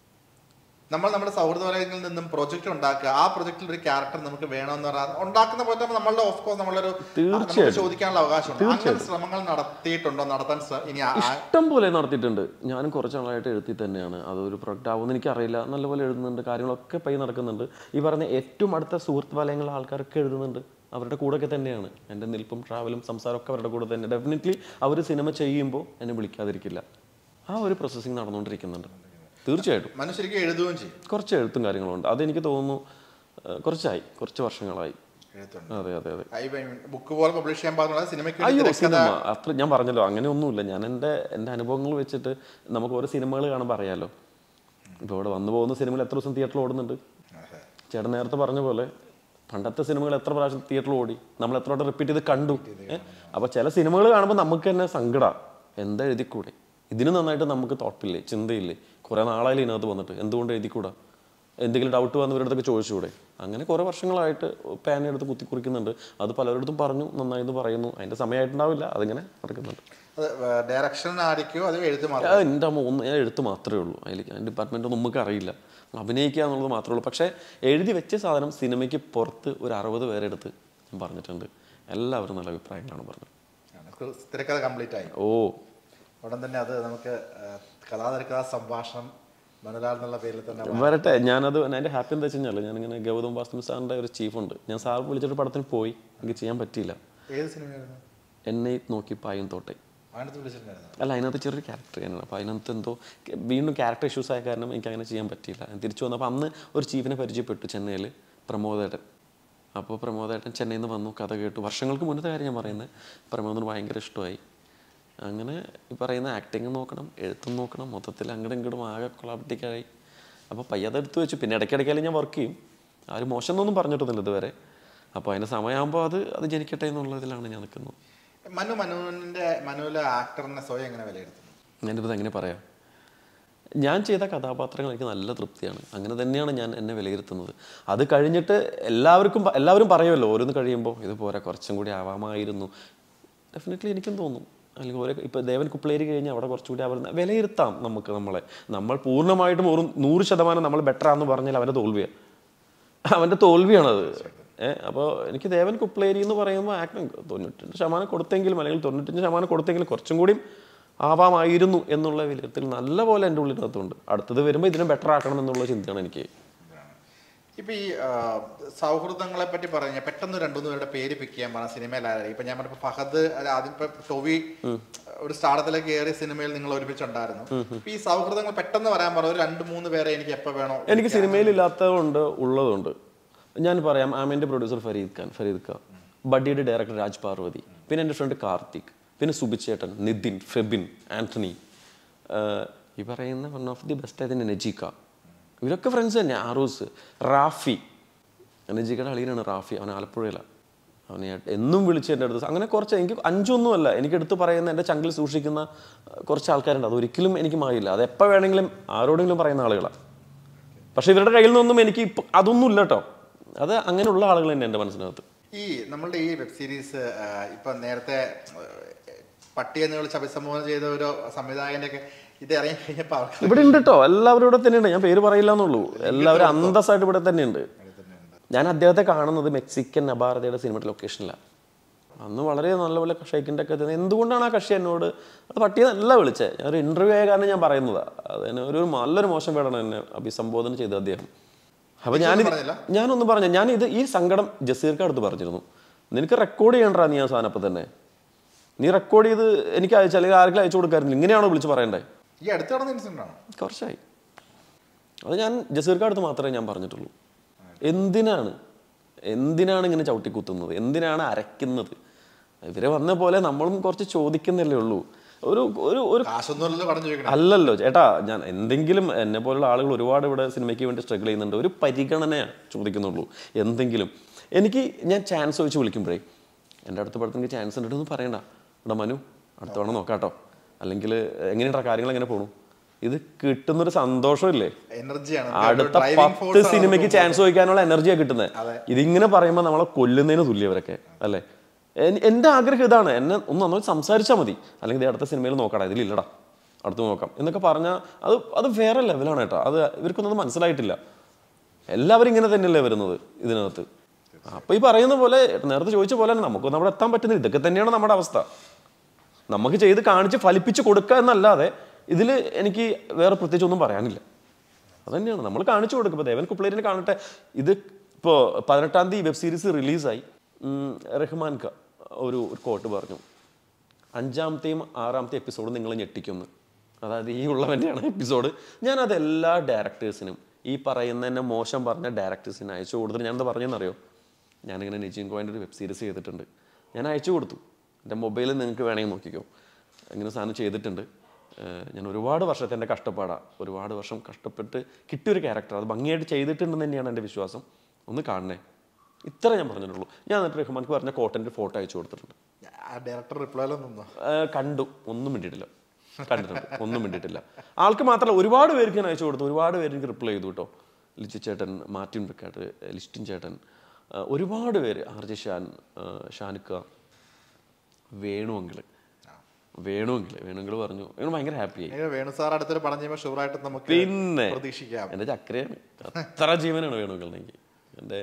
നമ്മൾ നമ്മുടെ സൗഹൃദ വലയങ്ങളിൽ നിന്നും പ്രൊജക്ട് ഉണ്ടാക്കുക ആ പ്രൊജക്റ്റിൽ ഒരു ക്യാരക്ടർ നമുക്ക് വേണമെന്ന് പറഞ്ഞാൽ ഉണ്ടാക്കുന്ന പോലെ തന്നെ നമ്മളുടെ ഓഫ് കോഴ്സ് നമ്മളൊരു നമുക്ക് തീർച്ചയായിട്ടും. ചോദിക്കാനുള്ള അവകാശമുണ്ട് അങ്ങനെ ശ്രമങ്ങൾ നടത്തിയിട്ടുണ്ടോ നടത്താൻ ശ്ര- ഇനി ആ- ആ- ഇഷ്ടം പോലെ നടത്തിയിട്ടുണ്ട് ഞാനും കുറച്ച് നാളായിട്ട് എഴുതി തന്നെയാണ് അതൊരു പ്രൊഡക്റ്റ് ആവുമെന്ന് എനിക്കറിയില്ല നല്ലപോലെ എഴുതുന്നുണ്ട് കാര്യങ്ങളൊക്കെ പൈ നടക്കുന്നുണ്ട് ഈ പറഞ്ഞ ഏറ്റവും അടുത്ത സുഹൃത്ത് വലയങ്ങളുള്ള ആൾക്കാരൊക്കെ എഴുതുന്നുണ്ട് അവരുടെ കൂടെയൊക്കെ തന്നെയാണ് എൻ്റെ നിൽപ്പും ട്രാവലും സംസാരമൊക്കെ അവരുടെ കൂടെ തന്നെ ഡെഫിനറ്റ്ലി അവർ സിനിമ ചെയ്യുമ്പോൾ എന്നെ വിളിക്കാതിരിക്കില്ല ആ ഒരു പ്രോസസ്സിങ് നടന്നുകൊണ്ടിരിക്കുന്നുണ്ട് തീർച്ചയായിട്ടും മനു ശരിക്കും എഴുതുകയും ചെയ്യും കുറച്ച് എഴുത്തും കാര്യങ്ങളുണ്ട് അതെനിക്ക് തോന്നുന്നു ഏഹ്, കുറച്ചായി കുറച്ച് വർഷങ്ങളായി എഴുത്തുണ്ട് അതെ അതെ അതെ ബുക്ക് പോലെ പബ്ലിഷ് ചെയ്യാൻ പാടുള്ള സിനിമയ്ക്ക് വേണ്ടി അയ്യോ തിരക്കഥ സിനിമ അത്ര ഞാൻ പറഞ്ഞല്ലോ അങ്ങനെ ഒന്നുമില്ല ഞാൻ എൻ്റെ എൻ്റെ അനുഭവങ്ങൾ വെച്ചിട്ട് നമുക്ക് ഓരോ സിനിമകൾ കാണുമ്പോൾ അറിയാലോ ഇപ്പോൾ ഇവിടെ വന്നു പോകുന്ന സിനിമകൾ എത്ര ദിവസം തിയേറ്ററിൽ ഓടുന്നുണ്ട് ചേട്ടൻ നേരത്തെ പറഞ്ഞ പോലെ പണ്ടത്തെ സിനിമകൾ എത്ര പ്രാവശ്യം തിയേറ്ററിൽ ഓടി നമ്മൾ എത്ര വട്ടം റിപ്പീറ്റ് ചെയ്ത് കണ്ടു ഏഹ് അപ്പോൾ ചില സിനിമകൾ കാണുമ്പോൾ നമുക്ക് തന്നെ സങ്കട എന്താ എഴുതിക്കൂടെ ഇതിന് നന്നായിട്ട് നമുക്ക് തോട്ടില്ലേ ചിന്തയില്ലേ കുറേ നാളായാലും ഇതിനകത്ത് വന്നിട്ട് എന്തുകൊണ്ട് എഴുതിക്കൂടാ എന്തെങ്കിലും ഡൗട്ട് വന്ന് ഇവരുടെ അടുത്തൊക്കെ ചോദിച്ചുകൂടെ അങ്ങനെ കുറേ വർഷങ്ങളായിട്ട് പേന എടുത്ത് കുത്തി കുറിക്കുന്നുണ്ട് അത് പലരിടത്തും പറഞ്ഞു നന്നായി എന്ന് പറയുന്നു അതിൻ്റെ സമയമായിട്ടുണ്ടാവില്ല അതിങ്ങനെ നടക്കുന്നുണ്ട് അത് ഡയറക്ഷൻ ആയിരിക്കോ അത് എഴുത്ത് മാത്രം അത് എൻ്റെ അമ്മ ഒന്ന് ഞാൻ എഴുത്ത് മാത്രമേ ഉള്ളൂ അതിൽ ഡിപ്പാർട്ട്മെൻ്റ് ഒന്നും നമുക്ക് അറിയില്ല അഭിനയിക്കുക എന്നുള്ളത് മാത്രമേ ഉള്ളൂ പക്ഷേ എഴുതി വെച്ച സാധനം സിനിമയ്ക്ക് പുറത്ത് ഒരു അറുപത് പേരെടുത്ത് ഞാൻ പറഞ്ഞിട്ടുണ്ട് എല്ലാവരും നല്ല അഭിപ്രായങ്ങളാണ് പറഞ്ഞത് തിരക്കഥ കംപ്ലീറ്റ് ആയി ഓ ഉടൻ തന്നെ അത് നമുക്ക് ആ, കഥാതിരക്കഥാ സംഭാഷണം മനുലാൽ എന്നുള്ള പേരിൽ തന്നെ വരട്ടെ ഞാനത് എൻ്റെ ഹാപ്പി എന്താ വെച്ച് കഴിഞ്ഞാൽ ഞാനിങ്ങനെ ഗൗതം വാസ്തവ സാറിൻ്റെ ഒരു ചീഫുണ്ട് ഞാൻ സാർ വിളിച്ചിട്ട് പടത്തിന് പോയി എനിക്ക് ചെയ്യാൻ പറ്റിയില്ല ഏത് സിനിമയായിരുന്നു എന്നെ നോക്കി പായും തോട്ടെ അതിനകത്ത് വിളിച്ചിട്ടുണ്ടായിരുന്നു അല്ല അതിനകത്ത് ചെറിയൊരു ക്യാരക്ടർ തന്നെയാണ് അപ്പോൾ അതിനകത്ത് എന്തോ വീണ്ടും ക്യാരക്ടർ ഇഷ്യൂസ് ആയ കാരണം എനിക്ക് അങ്ങനെ ചെയ്യാൻ പറ്റിയില്ല ഞാൻ തിരിച്ചു വന്നപ്പോൾ അന്ന് ഒരു ചീഫിനെ പരിചയപ്പെട്ടു ചെന്നൈയിൽ പ്രമോദേട്ടൻ അപ്പോൾ പ്രമോദേട്ടൻ ചെന്നൈയിൽ നിന്ന് വന്നു കഥ കേട്ടു വർഷങ്ങൾക്ക് മുന്നത്തെ കാര്യം ഞാൻ പറയുന്നത് പ്രമോദിന് ഭയങ്കര ഇഷ്ടമായി അങ്ങനെ ഈ പറയുന്ന ആക്ടിങ് നോക്കണം എഴുത്തും നോക്കണം മൊത്തത്തിൽ അങ്ങോട്ടും ഇങ്ങോട്ടും ആകെ കൊളാബിറ്റിക്കായി അപ്പോൾ പയ്യത് എടുത്ത് വെച്ചു പിന്നെ ഇടയ്ക്കിടയ്ക്കാലും ഞാൻ വർക്ക് ചെയ്യും ആരും മോശം എന്നൊന്നും പറഞ്ഞിട്ടൊന്നുമില്ല ഇതുവരെ അപ്പോൾ അതിന് സമയമാകുമ്പോൾ അത് അത് ജനിക്കട്ടെ എന്നുള്ളതിലാണ് ഞാൻ നിൽക്കുന്നത് മനു മനുവിന്റെ മനുവിലെ ആക്ടറിനെ സ്വയം എങ്ങനെ വിലയിരുത്തുന്നു ഞാനിപ്പോൾ എങ്ങനെ പറയാം ഞാൻ ചെയ്ത കഥാപാത്രങ്ങൾ എനിക്ക് നല്ല തൃപ്തിയാണ് അങ്ങനെ തന്നെയാണ് ഞാൻ എന്നെ വിലയിരുത്തുന്നത് അത് കഴിഞ്ഞിട്ട് എല്ലാവർക്കും പ- എല്ലാവരും പറയുമല്ലോ ഓരോന്ന് കഴിയുമ്പോൾ ഇത് പോരാ കുറച്ചും കൂടി ആവാമായിരുന്നു ഡെഫിനറ്റ്ലി എനിക്കും തോന്നും അല്ലെങ്കിൽ ഓരോ ഇപ്പോൾ ദേവൻ കുപ്പിളേരി കഴിഞ്ഞാൽ അവിടെ കുറച്ചുകൂടി അവർ വിലയിരുത്താം നമുക്ക് നമ്മളെ നമ്മൾ പൂർണ്ണമായിട്ടും ഒരു നൂറ് ശതമാനം നമ്മൾ ബെറ്റർ ആണെന്ന് പറഞ്ഞാൽ അവൻ്റെ തോൽവിയാണ് അവൻ്റെ തോൽവിയാണത് ഏഹ് അപ്പോൾ എനിക്ക് ദേവൻ കുപ്ലേരി എന്ന് പറയുമ്പോൾ ആക്ടിങ് തൊണ്ണൂറ്റഞ്ച് ശതമാനം കൊടുത്തെങ്കിലും അല്ലെങ്കിൽ തൊണ്ണൂറ്റഞ്ച് ശതമാനം കൊടുത്തെങ്കിലും കുറച്ചും കൂടി ആവാമായിരുന്നു എന്നുള്ള വിലയിരുത്തൽ നല്ല പോലെ എൻ്റെ ഉള്ളിനകത്തുണ്ട് അടുത്തത് വരുമ്പോൾ ഇതിനെ ബെറ്റർ ആക്കണം എന്നുള്ള ചിന്തയാണ് എനിക്ക് ഇപ്പൊ ഈ ആ, സൗഹൃദങ്ങളെ പറ്റി പറഞ്ഞ പെട്ടെന്ന് രണ്ടു മൂന്ന് പേരുടെ പേര് പിക്ക് ചെയ്യാൻ പറഞ്ഞ സിനിമയിലായിരിക്കും ഇപ്പൊ ഞാൻ പറഞ്ഞപ്പോ ഫഹദ് അല്ല, ആദ്യം ഇപ്പൊ ടൊവി ഒരു സ്റ്റാർട്ടത്തിലേക്ക് കയറിയ സിനിമയിൽ നിങ്ങൾ ഒരുമിച്ചുണ്ടായിരുന്നു ഇപ്പൊ ഈ സൗഹൃദങ്ങൾ പെട്ടെന്ന് പറയാൻ പറഞ്ഞ ഒരു രണ്ട് മൂന്ന് പേരെ എനിക്ക് എപ്പോ വേണോ എനിക്ക് സിനിമയിൽ ഇല്ലാത്തതുകൊണ്ട് ഉള്ളതുണ്ട് ഞാൻ പറയാം ആമിൻ്റെ പ്രൊഡ്യൂസർ ഫരീദ് ഖാൻ ഫരീദ് ഖാൻ ബഡിയുടെ ഡയറക്ടർ രാജ് പാർവതി പിന്നെ എൻ്റെ ഫ്രണ്ട് കാർത്തിക് പിന്നെ സുബിച്ചേട്ടൻ നിതിൻ ഫെബിൻ ആന്റണി ആഹ് ഈ പറയുന്ന വൺ ഓഫ് ദി ബെസ്റ്റ് ആയതിന് നജീക്ക ഇവരൊക്കെ ഫ്രണ്ട്സ് തന്നെ ആറൂസ് റാഫി നജീക്കയുടെ അളിയനാണ് റാഫി അവൻ ആലപ്പുഴയിലാണ് അവനെ എന്നും വിളിച്ച് എൻ്റെ അടുത്ത് അങ്ങനെ കുറച്ച് എനിക്ക് അഞ്ചൊന്നുമല്ല എനിക്ക് എടുത്ത് പറയുന്ന എൻ്റെ ചങ്കിൽ സൂക്ഷിക്കുന്ന അഹ് കുറച്ച് ആൾക്കാരുണ്ട് അതൊരിക്കലും എനിക്ക് മായില്ല അത് എപ്പോൾ വേണമെങ്കിലും ആരോടെങ്കിലും പറയുന്ന ആളുകളാണ് പക്ഷെ ഇവരുടെ കയ്യിൽ നിന്നൊന്നും എനിക്ക് ഇപ്പം അതൊന്നും ഇല്ല കേട്ടോ അത് അങ്ങനെയുള്ള ആളുകൾ തന്നെ എൻ്റെ മനസ്സിനകത്ത് ഈ നമ്മളുടെ ഈ വെബ് സീരീസ് ഇപ്പൊ നേരത്തെ ആ, പട്ടി എന്ന് വിളിച്ച് അഭിസംബോധന ചെയ്ത ഒരു സംവിധായകന്റെ ഒക്കെ ഇത് ഇറങ്ങി കഴിഞ്ഞപ്പോ അവർക്ക് ഇവിടെ ഉണ്ട് കേട്ടോ എല്ലാവരും ഇവിടെ തന്നെയുണ്ട് ഞാൻ പേര് പറയില്ല എന്നുള്ളൂ എല്ലാവരും അന്തസ്സായിട്ട് ഇവിടെ തന്നെയുണ്ട് ഞാൻ അദ്ദേഹത്തെ കാണുന്നത് മെക്സിക്കൻ നബാരതയുടെ സിനിമയുടെ ലൊക്കേഷനിലാണ് അന്ന് വളരെ നല്ലപോലെ ഷൈക്കിൻ്റെ ഒക്കെ തരുന്നത് എന്തുകൊണ്ടാണ് ആ കക്ഷി എന്നോട് അത് പട്ടിയെ നല്ല വിളിച്ചത് ഞാൻ ഒരു ഇന്റർവ്യൂ ആയ കാരണം ഞാൻ പറയുന്നതാണ് അതിന് ഒരു നല്ലൊരു മോശം പേടാണ് എന്നെ അഭിസംബോധന ചെയ്തത് അദ്ദേഹം അപ്പൊ ഞാൻ പറഞ്ഞില്ല? ഞാനൊന്നും പറഞ്ഞു ഞാൻ ഇത് ഈ സങ്കടം ജസീർക്ക് അടുത്ത് പറഞ്ഞിരുന്നു നിനക്ക് റെക്കോർഡ് ചെയ്യണ്ടാ നീ ആ സാധനം അപ്പം തന്നെ നീ റെക്കോർഡ് ചെയ്ത് എനിക്ക് അയച്ചു അല്ലെങ്കിൽ ആർക്കെങ്കിലും അയച്ചു കൊടുക്കാറില്ല ഇങ്ങനെയാണോ വിളിച്ച് പറയണ്ടേ ഈ അടുത്ത് നടന്ന ഇൻസിഡന്റ് ആണോ കുറച്ചായി അത് ഞാൻ ജസീർക്കാട് അടുത്ത് മാത്രമേ ഞാൻ പറഞ്ഞിട്ടുള്ളൂ എന്തിനാണ് എന്തിനാണ് ഇങ്ങനെ ചവിട്ടിക്കുത്തുന്നത് എന്തിനാണ് അരയ്ക്കുന്നത് ഇവരെ വന്ന പോലെ നമ്മളും കുറച്ച് ചോദിക്കുന്നല്ലേ ഉള്ളൂ ഒരു ഒരു ഒരു കാശൊന്നുമല്ലല്ലോ പറഞ്ഞു ചോദിക്കണം അല്ലല്ലോ ചേട്ടാ ഞാൻ എന്തെങ്കിലും എന്നെ പോലുള്ള ആളുകൾ ഒരുപാട് ഇവിടെ സിനിമയ്ക്ക് വേണ്ടി സ്ട്രഗിൾ ചെയ്യുന്നുണ്ട് ഒരു പരിഗണന ചോദിക്കുന്നുള്ളൂ എന്തെങ്കിലും എനിക്ക് ഞാൻ ചാൻസ് വെച്ച് വിളിക്കുമ്പോഴേ എൻ്റെ അടുത്ത പടത്തിന് എനിക്ക് ചാൻസ് ഉണ്ടെന്ന് പറയണ്ട എടാ മനു അടുത്ത തവണ നോക്കാട്ടോ അല്ലെങ്കിൽ എങ്ങനെയുണ്ടാ കാര്യങ്ങൾ എങ്ങനെ പോണു ഇത് കിട്ടുന്നൊരു സന്തോഷമില്ലേ എനർജിയാണ് അടുത്ത പത്ത് സിനിമയ്ക്ക് ചാൻസ് ചോദിക്കാനുള്ള എനർജിയാണ് കിട്ടുന്നത് ഇതിങ്ങനെ പറയുമ്പോൾ നമ്മളെ കൊല്ലുന്നതിന് തുല്യവരൊക്കെ അല്ലേ എൻ- എൻ്റെ ആഗ്രഹം ഇതാണ് എന്നെ ഒന്ന് നന്നായി സംസാരിച്ചാൽ മതി അല്ലെങ്കിൽ ദേ അടുത്ത സിനിമയിൽ നോക്കടാ ഇതിലില്ലടാ അടുത്ത് നോക്കാം എന്നൊക്കെ പറഞ്ഞാൽ അത് അത് വേറെ ലെവലാണ് കേട്ടോ അത് ഇവർക്കൊന്നും അത് മനസ്സിലായിട്ടില്ല എല്ലാവരും ഇങ്ങനെ തന്നെയല്ലേ വരുന്നത് ഇതിനകത്ത് അപ്പൊ ഈ പറയുന്ന പോലെ നേരത്തെ ചോദിച്ച പോലെ തന്നെ നമുക്കൊന്നും അവിടെ എത്താൻ പറ്റുന്നില്ല ഇതൊക്കെ തന്നെയാണ് നമ്മുടെ അവസ്ഥ നമുക്ക് ചെയ്ത് കാണിച്ച് ഫലിപ്പിച്ച് കൊടുക്കുക എന്നല്ലാതെ ഇതിൽ എനിക്ക് വേറെ പ്രത്യേകിച്ച് ഒന്നും പറയാനില്ല അതന്നെയാണ് നമ്മൾ കാണിച്ചു കൊടുക്കും ഇപ്പോൾ ദേവൻ കുപ്ലേരിനെ കാണട്ടെ ഇത് ഇപ്പോൾ പതിനെട്ടാം തീയതി വെബ് സീരീസ് റിലീസായി ഉം, റഹ്മാൻ ഖ ഒരു ഒരു കോട്ട് പറഞ്ഞു അഞ്ചാമത്തെയും ആറാമത്തെ എപ്പിസോഡ് നിങ്ങൾ ഞെട്ടിക്കുന്നു അതായത് ഈ ഉള്ളവൻ്റെയാണ് എപ്പിസോഡ് ഞാനത് എല്ലാ ഡയറക്ടേഴ്സിനും ഈ പറയുന്ന തന്നെ മോശം പറഞ്ഞ ഡയറക്ടേഴ്സിന് അയച്ചു കൊടുത്തിട്ട് ഞാനെന്താ പറഞ്ഞതെന്നറിയോ ഞാനിങ്ങനെ നിജിൻ കോയിൻ്റെ ഒരു വെബ് സീരീസ് ചെയ്തിട്ടുണ്ട് ഞാൻ അയച്ചു കൊടുത്തു എൻ്റെ മൊബൈലിൽ നിങ്ങൾക്ക് വേണമെങ്കിൽ നോക്കിക്കോ അങ്ങനെ സാധനം ചെയ്തിട്ടുണ്ട് ഏഹ് ഞാൻ ഒരുപാട് വർഷത്തെ എൻ്റെ കഷ്ടപ്പാടാണ് ഒരുപാട് വർഷം കഷ്ടപ്പെട്ട് കിട്ടിയൊരു ക്യാരക്ടർ അത് ഭംഗിയായിട്ട് ചെയ്തിട്ടുണ്ടെന്ന് തന്നെയാണ് എൻ്റെ വിശ്വാസം ഒന്ന് കാണണേ ഇത്ര ഞാൻ പറഞ്ഞിട്ടുള്ളൂ ഞാൻ എന്നിട്ട് റഹ്മാൻക്ക് പറഞ്ഞ കോട്ടൻ്റെ ഫോട്ടോ അയച്ചു കൊടുത്തിട്ടുണ്ട് ആ ഡയറക്ടർ റിപ്ലൈ നിന്നോ ഏഹ് കണ്ടു ഒന്നും മിണ്ടിയിട്ടില്ല കണ്ടിട്ടുണ്ട് ഒന്നും മിണ്ടിയിട്ടില്ല ആൾക്ക് മാത്രമല്ല ഒരുപാട് പേർക്ക് ഞാൻ അയച്ചു കൊടുത്തു ഒരുപാട് പേര് എനിക്ക് റിപ്ലൈ ചെയ്തു കേട്ടോ ലിജി ചേട്ടൻ മാർട്ടിൻ ബെക്കാട്ട് ലിസ്റ്റിൻ ചേട്ടൻ ഏഹ് ഒരുപാട് പേര് ആർ ജെ ഷാൻ ഏഹ് ഷാനുക്ക വേണുവെങ്കില് വേണുവെങ്കില് വേണുവെങ്കില് പറഞ്ഞു വേണു ഭയങ്കര ഹാപ്പിയായി ഏ, വേണു സാർ അടുത്തൊരു പടം ചെയ്യുമ്പോൾ ഷുവറായിട്ട് നമുക്ക് പിന്നെ പ്രതീക്ഷിക്കാം എൻ്റെ ചക്രയാണ് അത്ര ജീവനാണ് വേണമെങ്കിൽ എനിക്ക് എൻ്റെ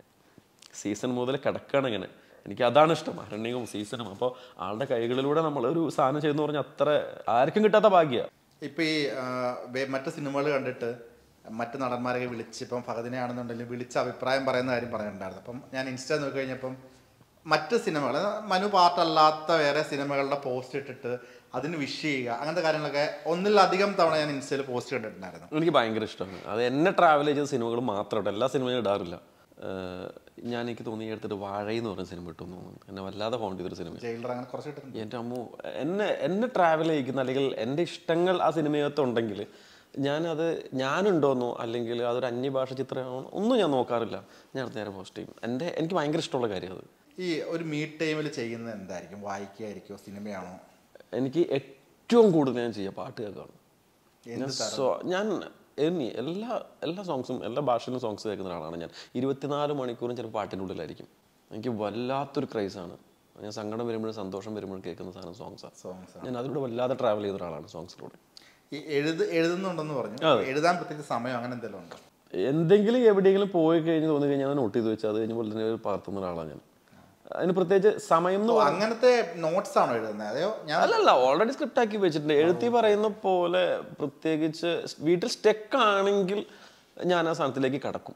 സീസൺ മുതൽ കിടക്കാണ് ഇങ്ങനെ എനിക്ക് അതാണ് ഇഷ്ടം അരണ്യവും സീസണും അപ്പോൾ ആളുടെ കൈകളിലൂടെ നമ്മൾ ഒരു സാധനം ചെയ്യുന്ന പറഞ്ഞാൽ അത്ര ആർക്കും കിട്ടാത്ത ഭാഗ്യ ഇപ്പൊ ഈ ആ, വേ- മറ്റ് സിനിമകൾ കണ്ടിട്ട് മറ്റ് നടന്മാരെ വിളിച്ച് ഇപ്പം ഫഹദിനെ ആണെന്നുണ്ടെങ്കിലും വിളിച്ച് അഭിപ്രായം പറയുന്ന കാര്യം പറയുന്നുണ്ടായിരുന്നു അപ്പം ഞാൻ ഇൻസ്റ്റ നോക്കി കഴിഞ്ഞപ്പം മറ്റ് സിനിമകൾ മനു പാർട്ടല്ലാത്ത വേറെ സിനിമകളുടെ പോസ്റ്റ് ഇട്ടിട്ട് അതിന് വിഷ് ചെയ്യുക അങ്ങനത്തെ കാര്യങ്ങളൊക്കെ ഒന്നിലധികം തവണ ഞാൻ ഇൻസ്റ്റയിൽ പോസ്റ്റ് കണ്ടിട്ടുണ്ടായിരുന്നു എനിക്ക് ഭയങ്കര ഇഷ്ടമാണ് അത് എന്നെ ട്രാവൽ ചെയ്ത സിനിമകൾ മാത്രമായിട്ട് എല്ലാ സിനിമയും ഇടാറില്ല ഏഹ് ഞാൻ എനിക്ക് തോന്നി ഈ അടുത്തിട്ട് വാഴ എന്ന് പറഞ്ഞ സിനിമ ഇട്ടു എന്ന് തോന്നുന്നു എന്നെ വല്ലാതെ ഹോണ്ട് ചെയ്തൊരു സിനിമ ജയിലർ അങ്ങനെ കുറച്ച് ഇട്ടിട്ടുണ്ട് എൻ്റെ അമ്മു എന്നെ എന്നെ ട്രാവൽ ചെയ്യിക്കുന്ന അല്ലെങ്കിൽ എൻ്റെ ഇഷ്ടങ്ങൾ ആ സിനിമയകത്ത് ഉണ്ടെങ്കിൽ ഞാനത് ഞാനുണ്ടോന്നോ അല്ലെങ്കിൽ അതൊരു അന്യഭാഷ ചിത്രമാണോ ഒന്നും ഞാൻ നോക്കാറില്ല ഞാൻ അടുത്ത നേരം പോസ്റ്റ് ചെയ്യും എൻ്റെ എനിക്ക് ഭയങ്കര ഇഷ്ടമുള്ള കാര്യം അത് ഈ ഒരു മീറ്റ് ടൈമിൽ ചെയ്യുന്നത് എന്തായിരിക്കും വായിക്കുകയായിരിക്കുമോ സിനിമയാണോ എനിക്ക് ഏറ്റവും കൂടുതൽ ഞാൻ ചെയ്യുക പാട്ട് കേൾക്കുകയാണ് എന്ത് ഞാൻ സോ- ഞാൻ എനി എല്ലാ എല്ലാ സോങ്സും എല്ലാ ഭാഷയിലും സോങ്സ് കേൾക്കുന്ന ഒരാളാണ് ഞാൻ ഇരുപത്തിനാല് മണിക്കൂറും ചിലപ്പോൾ പാട്ടിൻ്റെ ഉള്ളിലായിരിക്കും എനിക്ക് വല്ലാത്തൊരു ക്രൈസാണ് ഞാൻ സങ്കടം വരുമ്പോഴും സന്തോഷം വരുമ്പോഴും കേൾക്കുന്ന സാധനം സോങ്സാണ് സോങ്സ് ഞാൻ അതിലൂടെ വല്ലാതെ ട്രാവൽ ചെയ്ത ഒരാളാണ് സോങ്സിലൂടെ ഈ എഴുത് എഴുതുന്നുണ്ടെന്ന് പറഞ്ഞു എഴുതാൻ പ്രത്യേകിച്ച് സമയം അങ്ങനെ എന്തെങ്കിലും ഉണ്ടോ എന്തെങ്കിലും എവിടെയെങ്കിലും പോയി കഴിഞ്ഞ് തോന്നി കഴിഞ്ഞാൽ അത് നോട്ട് ചെയ്ത് വെച്ചാൽ അത് കഴിഞ്ഞ പോലെ തന്നെ ഒരു പകർത്തുന്ന ഒരാളാണ് ഞാൻ അതിന് പ്രത്യേകിച്ച് സമയം എന്ന് ഓ, അങ്ങനത്തെ നോട്ട്സ് ആണോ എഴുതുന്നത് അതെയോ ഞാൻ അല്ലല്ല ഓൾറെഡി സ്ക്രിപ്റ്റ് ആക്കി വെച്ചിട്ടുണ്ട് എഴുത്തി പറയുന്ന പോലെ പ്രത്യേകിച്ച് വീട്ടിൽ സ്റ്റെക്ക് ആണെങ്കിൽ ഞാൻ ആ സാധനത്തിലേക്ക് കടക്കും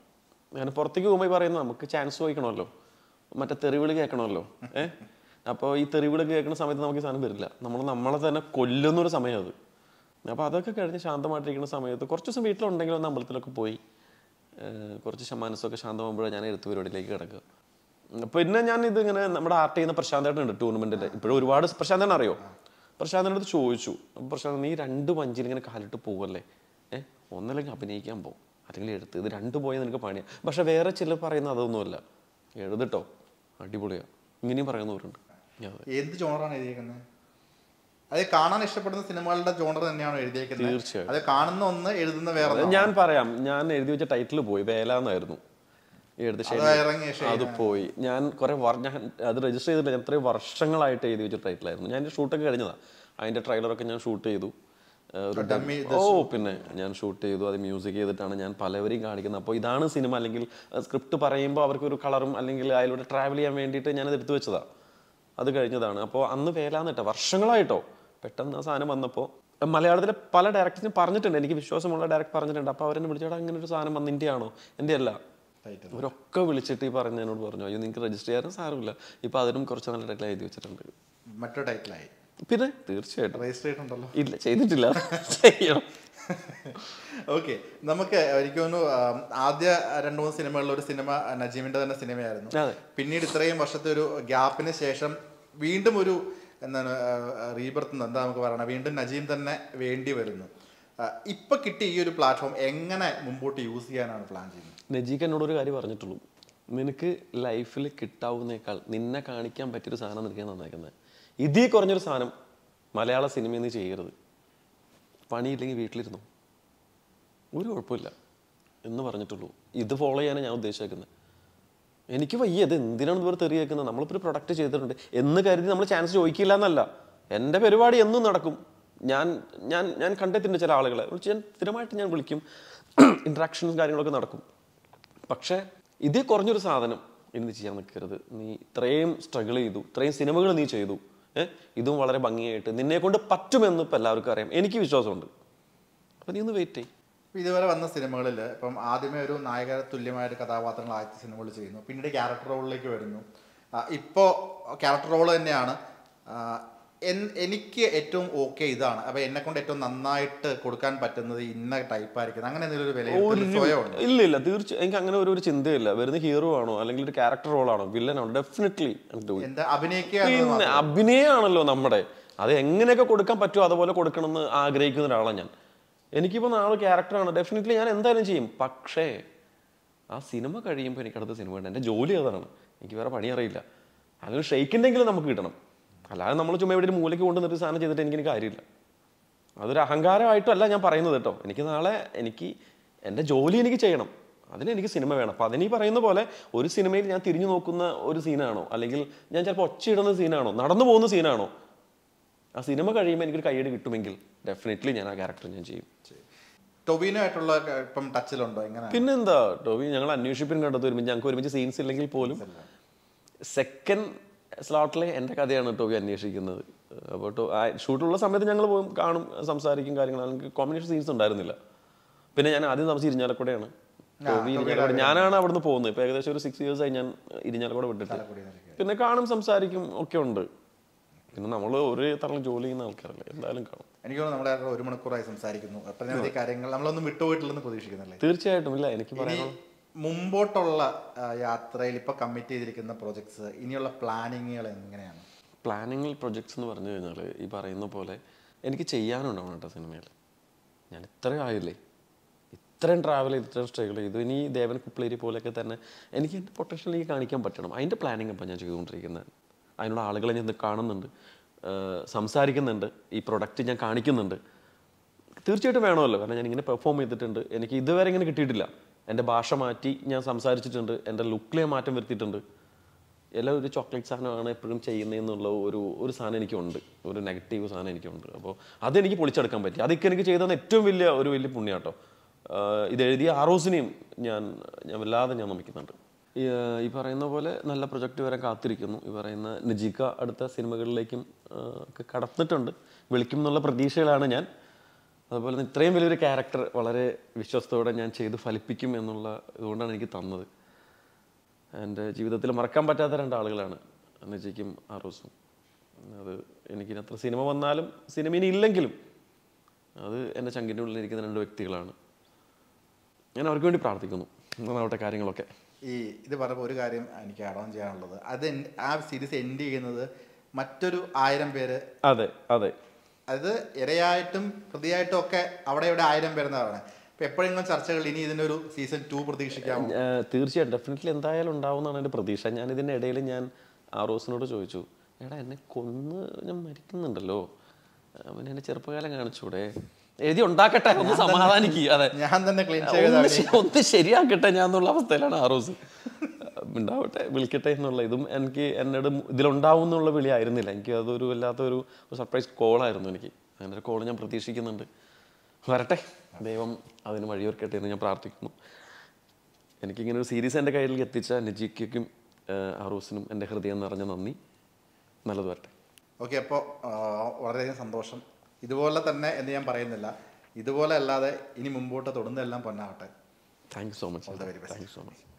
അങ്ങനെ പുറത്തേക്ക് പോകുമ്പോൾ ഈ പറയുന്നത് നമുക്ക് ചാൻസ് ചോദിക്കണമല്ലോ മറ്റേ തെറിവിളി കേൾക്കണമല്ലോ ഏഹ് അപ്പോൾ ഈ തെറിവിളി കേൾക്കുന്ന സമയത്ത് നമുക്ക് ഈ സാധനം വരില്ല നമ്മൾ നമ്മളെ തന്നെ കൊല്ലുന്നൊരു സമയം അത് അപ്പോൾ അതൊക്കെ കഴിഞ്ഞ് ശാന്തമായിട്ടിരിക്കുന്ന സമയത്ത് കുറച്ച് ദിവസം വീട്ടിലുണ്ടെങ്കിൽ ഒന്ന് അമ്പലത്തിലൊക്കെ പോയി ഏഹ് കുറച്ച് ശ- മനസ്സൊക്കെ ശാന്തമാകുമ്പോഴാണ് ഞാൻ എഴുത്ത് പരിപാടിയിലേക്ക് കിടക്കുക ഉം, പിന്നെ ഞാൻ ഇതിങ്ങനെ നമ്മുടെ ആർട്ട് ചെയ്യുന്ന പ്രശാന്തേട്ടനുണ്ട് ടൂർണമെന്റിൽ ഇപ്പോഴും ഒരുപാട് പ്രശാന്തൻ അറിയോ പ്രശാന്തൻ്റെ അടുത്ത് ചോദിച്ചു അപ്പോൾ പ്രശാന്ത് നീ രണ്ട് വഞ്ചിയിൽ ഇങ്ങനെ കാലിട്ട് പോവല്ലേ ഏഹ് ഒന്നല്ലെങ്കിൽ അഭിനയിക്കാൻ പോകും അല്ലെങ്കിൽ എഴുത്ത് ഇത് രണ്ട് പോയാൽ നിനക്ക് പണിയാണ് പക്ഷെ വേറെ ചിലർ പറയുന്ന അതൊന്നുമല്ല എഴുതിട്ടോ അടിപൊളിയാ ഇങ്ങനെയും പറയുന്നവരുണ്ട് ഞാൻ അതെ. എന്ത് ജോണറാണ് എഴുതിയേക്കുന്നത് അത് കാണാൻ ഇഷ്ടപ്പെടുന്ന സിനിമകളുടെ ജോണർ തന്നെയാണോ എഴുതിയേക്കുന്നത് തീർച്ചയായും. അത് കാണുന്ന ഒന്ന് എഴുതുന്ന വേറെ ഒന്നാണോ? ഞാൻ പറയാം ഞാൻ എഴുതി വെച്ച ടൈറ്റിൽ പോയി വേല എന്നായിരുന്നു എഴുതി അത് ഇറങ്ങിയ ശരി അത് പോയി ഞാൻ കുറെ വർ- ഞാൻ അത് രജിസ്റ്റർ ചെയ്തിട്ടില്ല ഞാൻ ഇത്രയും വർഷങ്ങളായിട്ട് എഴുതി വെച്ച ടൈറ്റിലായിരുന്നു ഞാൻ ഷൂട്ടൊക്കെ കഴിഞ്ഞതാണ് അതിന്റെ ട്രെയിലറൊക്കെ ഞാൻ ഷൂട്ട് ചെയ്തു ഏഹ് ഒരു Dummy ഓ പിന്നെ ഞാൻ ഷൂട്ട് ചെയ്തു അത് മ്യൂസിക് ചെയ്തിട്ടാണ് ഞാൻ പലവരെയും കാണിക്കുന്നത് അപ്പോൾ ഇതാണ് സിനിമ അല്ലെങ്കിൽ സ്ക്രിപ്റ്റ് പറയുമ്പോൾ അവർക്ക് ഒരു കളറും അല്ലെങ്കിൽ അതിലൂടെ ട്രാവൽ ചെയ്യാൻ വേണ്ടിയിട്ട് ഞാനത് എടുത്തു വെച്ചതാണ് അത് കഴിഞ്ഞതാണ് അപ്പോൾ അന്ന് വേലാന്നിട്ട വർഷങ്ങളായിട്ടോ പെട്ടെന്ന് ആ സാധനം വന്നപ്പോൾ മലയാളത്തിലെ പല ഡയറക്ടേഴ്സിനും പറഞ്ഞിട്ടുണ്ട് എനിക്ക് വിശ്വാസമുള്ള ഡയറക്ടർ പറഞ്ഞിട്ടുണ്ട് അപ്പോൾ അവരെന്നെ വിളിച്ചോടാ അങ്ങനെ ഒരു സാധനം വന്ന് എൻ്റെ ആണോ എൻ്റെ അല്ല Title. അവരൊക്കെ വിളിച്ചിട്ട് ഈ പറഞ്ഞ എന്നോട് പറഞ്ഞു അയ്യോ നിങ്ങൾക്ക് രജിസ്റ്റർ ചെയ്യാനും സാരമില്ല ഇപ്പോൾ അതിനും കുറച്ച് നല്ല ടൈറ്റിൽ എഴുതി വെച്ചിട്ടുണ്ട് മറ്റൊരു ടൈറ്റിലായി പിന്നെ തീർച്ചയായിട്ടും രജിസ്റ്റർ ചെയ്തിട്ടുണ്ടല്ലോ ഇല്ല ചെയ്തിട്ടില്ല ചെയ്യണം ഓക്കെ നമുക്ക് എനിക്ക് തോന്നുന്നു ആം, ആദ്യ രണ്ട് മൂന്ന് സിനിമകളിൽ ഒരു സിനിമ നജീമിന്റെ തന്നെ സിനിമയായിരുന്നു അതെ. പിന്നീട് ഇത്രയും വർഷത്തെ ഒരു ഗ്യാപ്പിന് ശേഷം വീണ്ടും ഒരു എന്താണ് റീബർത്ത് എന്താ നമുക്ക് പറയണത് വീണ്ടും നജീം തന്നെ വേണ്ടി വരുന്നു ആ, ഇപ്പൊ കിട്ടിയ ഈ ഒരു പ്ലാറ്റ്ഫോം എങ്ങനെ മുമ്പോട്ട് യൂസ് ചെയ്യാനാണ് പ്ലാൻ ചെയ്യുന്നത് നജീക്ക് എന്നോടൊരു കാര്യം പറഞ്ഞിട്ടുള്ളൂ നിനക്ക് ലൈഫിൽ കിട്ടാവുന്നേക്കാൾ നിന്നെ കാണിക്കാൻ പറ്റിയൊരു സാധനം നിനക്ക് ഞാൻ നന്നാക്കുന്നത് ഇതിൽ കുറഞ്ഞൊരു സാധനം മലയാള സിനിമയിൽ നീ ചെയ്യരുത് പണിയില്ലെങ്കിൽ വീട്ടിലിരുന്നു ഒരു കുഴപ്പമില്ല എന്ന് പറഞ്ഞിട്ടുള്ളൂ ഇത് ഫോളോ ചെയ്യാനാണ് ഞാൻ ഉദ്ദേശിക്കുന്നത് എനിക്ക് വയ്യ ഇത് എന്തിനാണ് ഇതുവരെ തെറി കേൾക്കുന്നത് നമ്മളിപ്പോൾ ഒരു പ്രൊഡക്റ്റ് ചെയ്തിട്ടുണ്ട് എന്ന് കരുതി നമ്മൾ ചാൻസ് ചോദിക്കില്ല എന്നല്ല എൻ്റെ പരിപാടി എന്നും നടക്കും ഞാൻ ഞാൻ ഞാൻ കണ്ടെത്തിയിട്ടുണ്ട് ചില ആളുകളെ വിളിച്ച് ഞാൻ സ്ഥിരമായിട്ട് ഞാൻ വിളിക്കും ഇൻട്രാക്ഷൻസും കാര്യങ്ങളൊക്കെ നടക്കും പക്ഷേ ഇതേ കുറഞ്ഞൊരു സാധനം ഇനി നീ ചെയ്യാൻ നിൽക്കരുത് നീ ഇത്രയും സ്ട്രഗിൾ ചെയ്തു ഇത്രയും സിനിമകൾ നീ ചെയ്തു ഏഹ് ഇതും വളരെ ഭംഗിയായിട്ട് നിന്നെ കൊണ്ട് പറ്റുമെന്ന് ഇപ്പം എല്ലാവർക്കും അറിയാം എനിക്ക് വിശ്വാസമുണ്ട് അപ്പം നീ ഒന്ന് വെയിറ്റ് ചെയ്യും ഇപ്പൊ ഇതുവരെ വന്ന സിനിമകളിൽ ഇപ്പം ആദ്യമേ ഒരു നായക തുല്യമായ ഒരു കഥാപാത്രങ്ങൾ ആദ്യത്തെ സിനിമകൾ ചെയ്യുന്നു പിന്നീട് ക്യാരക്ടർ റോളിലേക്ക് വരുന്നു ആ, ഇപ്പോ ക്യാരക്ടർ റോൾ തന്നെയാണ് ആ, എൻ- എനിക്ക് ഏറ്റവും ഓക്കെ ഇതാണ് അപ്പൊ എന്നെ കൊണ്ട് ഏറ്റവും നന്നായിട്ട് കൊടുക്കാൻ പറ്റുന്നത് ഇന്ന ടൈപ്പ് ആയിരിക്കും അങ്ങനെ എന്തെങ്കിലും ഒരു വിലയിരുത്തൽ സ്വയമുണ്ട് ഇല്ല ഇല്ല തീർച്ചയായും എനിക്ക് അങ്ങനെ ഒരു ഒരു ചിന്തയില്ല വരുന്ന ഹീറോ ആണോ അല്ലെങ്കിൽ ഒരു ക്യാരക്ടർ റോളാണോ വില്ലനാണോ ഡെഫിനറ്റ്ലി എന്താ അഭിനയിക്കുക എന്നത് പിന്നെ മാത്രം. അഭിനയമാണല്ലോ നമ്മുടെ അത് എങ്ങനെയൊക്കെ കൊടുക്കാൻ പറ്റുമോ അതുപോലെ കൊടുക്കണം എന്ന് ആഗ്രഹിക്കുന്ന ഒരാളാണ് ഞാൻ എനിക്കിപ്പോൾ നാളെ ക്യാരക്ടറാണ് ഡെഫിനറ്റ്ലി ഞാൻ എന്തായാലും ചെയ്യും പക്ഷേ ആ സിനിമ കഴിയുമ്പോൾ എനിക്ക് അടുത്ത സിനിമ ഉണ്ട് എൻ്റെ ജോലി അതാണ് എനിക്ക് വേറെ പണി അറിയില്ല അതിന് ഷെയ്ക്കിൻ്റെങ്കിലും നമുക്ക് കിട്ടണം അല്ലാതെ നമ്മൾ ചുമ്മാ ഇവിടെ ഒരു മൂലയ്ക്ക് കൊണ്ടുവന്നിട്ട് സാധനം ചെയ്തിട്ട് എനിക്ക് കാര്യമില്ല അതൊരു അഹങ്കാരമായിട്ടല്ല ഞാൻ പറയുന്നത് കേട്ടോ എനിക്ക് നാളെ എനിക്ക് എൻ്റെ ജോലി എനിക്ക് ചെയ്യണം അതിന് എനിക്ക് സിനിമ വേണം അപ്പം അതിനീ പറയുന്ന പോലെ ഒരു സിനിമയിൽ ഞാൻ തിരിഞ്ഞു നോക്കുന്ന ഒരു സീനാണോ അല്ലെങ്കിൽ ഞാൻ ചിലപ്പോൾ ഒച്ചയിടുന്ന സീനാണോ നടന്നു പോകുന്ന സീനാണോ ആ സിനിമ കഴിയുമ്പോൾ എനിക്കൊരു കൈയ്യടി കിട്ടുമെങ്കിൽ ഡെഫിനറ്റ്ലി ഞാൻ ആ ക്യാരക്ടർ ഞാൻ ചെയ്യും ടൊബീനോ ആയിട്ടുള്ള ക- ഇപ്പം ടച്ചിലുണ്ടോ എങ്ങനെ പിന്നെന്താ ടോബി ഞങ്ങൾ അന്വേഷിപ്പിനും കണ്ടത് ഒരുമിച്ച് ഞങ്ങൾക്ക് ഒരുമിച്ച് സീൻസ് ഇല്ലെങ്കിൽ പോലും സെക്കൻഡ് സ്ലോട്ടിലെ എൻ്റെ കഥയാണ് ടോബി അന്വേഷിക്കുന്നത് അപ്പോൾ ടോ ഷൂട്ടുള്ള സമയത്ത് ഞങ്ങൾ പോകും കാണും സംസാരിക്കും കാര്യങ്ങൾ എനിക്ക് കോമ്പിനേഷൻ സീൻസ് ഉണ്ടായിരുന്നില്ല പിന്നെ ഞാൻ ആദ്യം താമസിച്ച് ഇരിഞ്ഞാലക്കുടയാണ് ടോബി ഇരിഞ്ഞാലക്കുട ഞാനാണ് അവിടുന്ന് പോകുന്നത് ഇപ്പോൾ ഏകദേശം ഒരു സിക്സ് ഇയേഴ്സ് ആയി ഞാൻ ഇരിഞ്ഞാലക്കുട വിട്ടിട്ട് പിന്നെ കാണും സംസാരിക്കും ഒക്കെ ഉണ്ട് പിന്നെ നമ്മൾ ഒരു തരം ജോലി ചെയ്യുന്ന ആൾക്കാരല്ലേ എന്തായാലും കാണും എനിക്ക് തോന്നുന്നു നമ്മുടെ ഒരു മണിക്കൂറായി സംസാരിക്കുന്നു അത്രയും കാര്യങ്ങൾ നമ്മളൊന്നും വിട്ടുപോയിട്ടില്ലെന്ന് പ്രതീക്ഷിക്കുന്നല്ലേ തീർച്ചയായിട്ടും ഇല്ല എനിക്ക് ഇനി പറയാനുള്ള മുമ്പോട്ടുള്ള ആ, യാത്രയിൽ ഇപ്പൊ കമ്മിറ്റ് ചെയ്തിരിക്കുന്ന പ്രോജക്ട്സ് ഇനിയുള്ള പ്ലാനിങ്ങുകൾ എങ്ങനെയാണ് പ്ലാനിങ്ങിൽ പ്രൊജക്ട്സ് എന്ന് പറഞ്ഞു കഴിഞ്ഞാൽ ഈ പറയുന്ന പോലെ എനിക്ക് ചെയ്യാനുണ്ടാവണം കേട്ടോ സിനിമയിൽ ഞാൻ ഇത്രയും ആയില്ലേ ഇത്രയും ട്രാവൽ ചെയ്ത് ഇത്രയും സ്ട്രഗിൾ ചെയ്തു ഇനി ദേവൻ കുപ്ലേരി പോലെയൊക്കെ തന്നെ എനിക്ക് എൻ്റെ പൊട്ടൻഷ്യൽ എനിക്ക് കാണിക്കാൻ പറ്റണം അതിൻ്റെ പ്ലാനിങ് ഇപ്പം ഞാൻ ചെയ്തുകൊണ്ടിരിക്കുന്നത് അതിനുള്ള ആളുകളെ ഞാൻ ഇത് കാണുന്നുണ്ട് ഏർ സംസാരിക്കുന്നുണ്ട് ഈ പ്രൊഡക്റ്റ് ഞാൻ കാണിക്കുന്നുണ്ട് തീർച്ചയായിട്ടും വേണമല്ലോ കാരണം ഞാൻ ഇങ്ങനെ പെർഫോം ചെയ്തിട്ടുണ്ട് എനിക്ക് ഇതുവരെ ഇങ്ങനെ കിട്ടിയിട്ടില്ല എൻ്റെ ഭാഷ മാറ്റി ഞാൻ സംസാരിച്ചിട്ടുണ്ട് എൻ്റെ ലുക്കിൽ ഞാൻ മാറ്റം വരുത്തിയിട്ടുണ്ട് എല്ലാം ഒരു ചോക്ലേറ്റ് സാധനമാണ് എപ്പോഴും ചെയ്യുന്നതെന്നുള്ള ഒരു ഒരു സാധനം എനിക്കുണ്ട് ഒരു നെഗറ്റീവ് സാധനം എനിക്കുണ്ട് അപ്പോൾ അതെനിക്ക് പൊളിച്ചെടുക്കാൻ പറ്റി അതൊക്കെ എനിക്ക് ചെയ്തത് ഏറ്റവും വലിയ ഒരു വലിയ പുണ്യാട്ടോ ആഹ് ഇത് എഴുതിയ ആറോസിനെയും ഞാൻ ഞാൻ വല്ലാതെ ഞാൻ നമിക്കുന്നുണ്ട് ഈ, ആഹ് ഈ പറയുന്ന പോലെ നല്ല പ്രൊജക്റ്റ് വരെ കാത്തിരിക്കുന്നു ഈ പറയുന്ന നജിക്ക അടുത്ത സിനിമകളിലേക്കും ആഹ് ഒക്കെ കടന്നിട്ടുണ്ട് വിളിക്കും എന്നുള്ള പ്രതീക്ഷയിലാണ് ഞാൻ അതുപോലെ തന്നെ ഇത്രയും വലിയൊരു ക്യാരക്ടർ വളരെ വിശ്വസ്തയോടെ ഞാൻ ചെയ്ത് ഫലിപ്പിക്കും എന്നുള്ള ഇതുകൊണ്ടാണ് എനിക്ക് തന്നത് എൻ്റെ ജീവിതത്തിൽ മറക്കാൻ പറ്റാത്ത രണ്ടാളുകളാണ് നജിക്കും ആറോസും അത് എനിക്കിനത്ര സിനിമ വന്നാലും സിനിമ ഇനി ഇല്ലെങ്കിലും അത് എൻ്റെ ചങ്കിൻ്റെ ഉള്ളിലിരിക്കുന്ന രണ്ട് വ്യക്തികളാണ് ഞാൻ അവർക്ക് വേണ്ടി പ്രാർത്ഥിക്കുന്നു നന്നാവട്ടെ കാര്യങ്ങളൊക്കെ ഈ ഇത് പറയുമ്പോൾ ഒരു കാര്യം എനിക്ക് ആഡ് ഓൺ ചെയ്യാനുള്ളത് അത് എൻ- ആ സീരീസ് എൻഡ് ചെയ്യുന്നത് മറ്റൊരു ആയിരം പേര് അതെ അതെ അത് ഇരയായിട്ടും പ്രതിയായിട്ടും ഒക്കെ അവിടെ ഇവിടെ ആയിരം പേരെന്നാണ് ഇപ്പൊ എപ്പോഴെങ്കിലും ചർച്ചകൾ ഇനി ഇതിന്റെ ഒരു സീസൺ ടു പ്രതീക്ഷിക്കാമോ ഏഹ് തീർച്ചയായും ഡെഫിനറ്റ്ലി എന്തായാലും ഉണ്ടാവുമെന്നാണ് എൻ്റെ പ്രതീക്ഷ ഞാൻ ഇതിൻ്റെ ഇടയിൽ ഞാൻ ആറോസിനോട് ചോദിച്ചു എടാ എന്നെ കൊന്ന് ഞാൻ മരിക്കുന്നുണ്ടല്ലോ അവൻ എന്നെ ചെറുപ്പകാലം കാണിച്ചൂടെ എഴുതി ഉണ്ടാക്കട്ടെ ഒന്ന് സമാധാനിക്കുക അതെ ഞാൻ തന്നെ ക്ലീൻ ചെയ്ത് ഒന്ന് ശ- ഒന്ന് ശരിയാക്കട്ടെ ഞാൻ എന്നുള്ള അവസ്ഥയിലാണ് ആറോസ് ഉണ്ടാവട്ടെ വിളിക്കട്ടെ എന്നുള്ള ഇതും എനിക്ക് എന്നോട് ഇതിലുണ്ടാവും എന്നുള്ള വിളി ആയിരുന്നില്ല എനിക്ക് അതൊരു വല്ലാത്തൊരു സർപ്രൈസ് കോളായിരുന്നു എനിക്ക് അങ്ങനെ ഒരു കോൾ ഞാൻ പ്രതീക്ഷിക്കുന്നുണ്ട് വരട്ടെ ദൈവം അതിന് വഴിയൊരുക്കട്ടെ എന്ന് ഞാൻ പ്രാർത്ഥിക്കുന്നു എനിക്കിങ്ങനെ ഒരു സീരീസ് എൻ്റെ കയ്യിലേക്ക് എത്തിച്ച നജിക്കും ആറൂസിനും എൻ്റെ ഹൃദയം നിറഞ്ഞ നന്ദി നല്ലത് വരട്ടെ ഓക്കെ അപ്പോൾ വളരെയധികം സന്തോഷം ഇതുപോലെ തന്നെ എന്ന് ഞാൻ പറയുന്നില്ല ഇതുപോലെ അല്ലാതെ ഇനി മുമ്പോട്ട് തൊടുന്നതെല്ലാം പൊന്നാവട്ടെ thank you so much All the very best. Thank you so much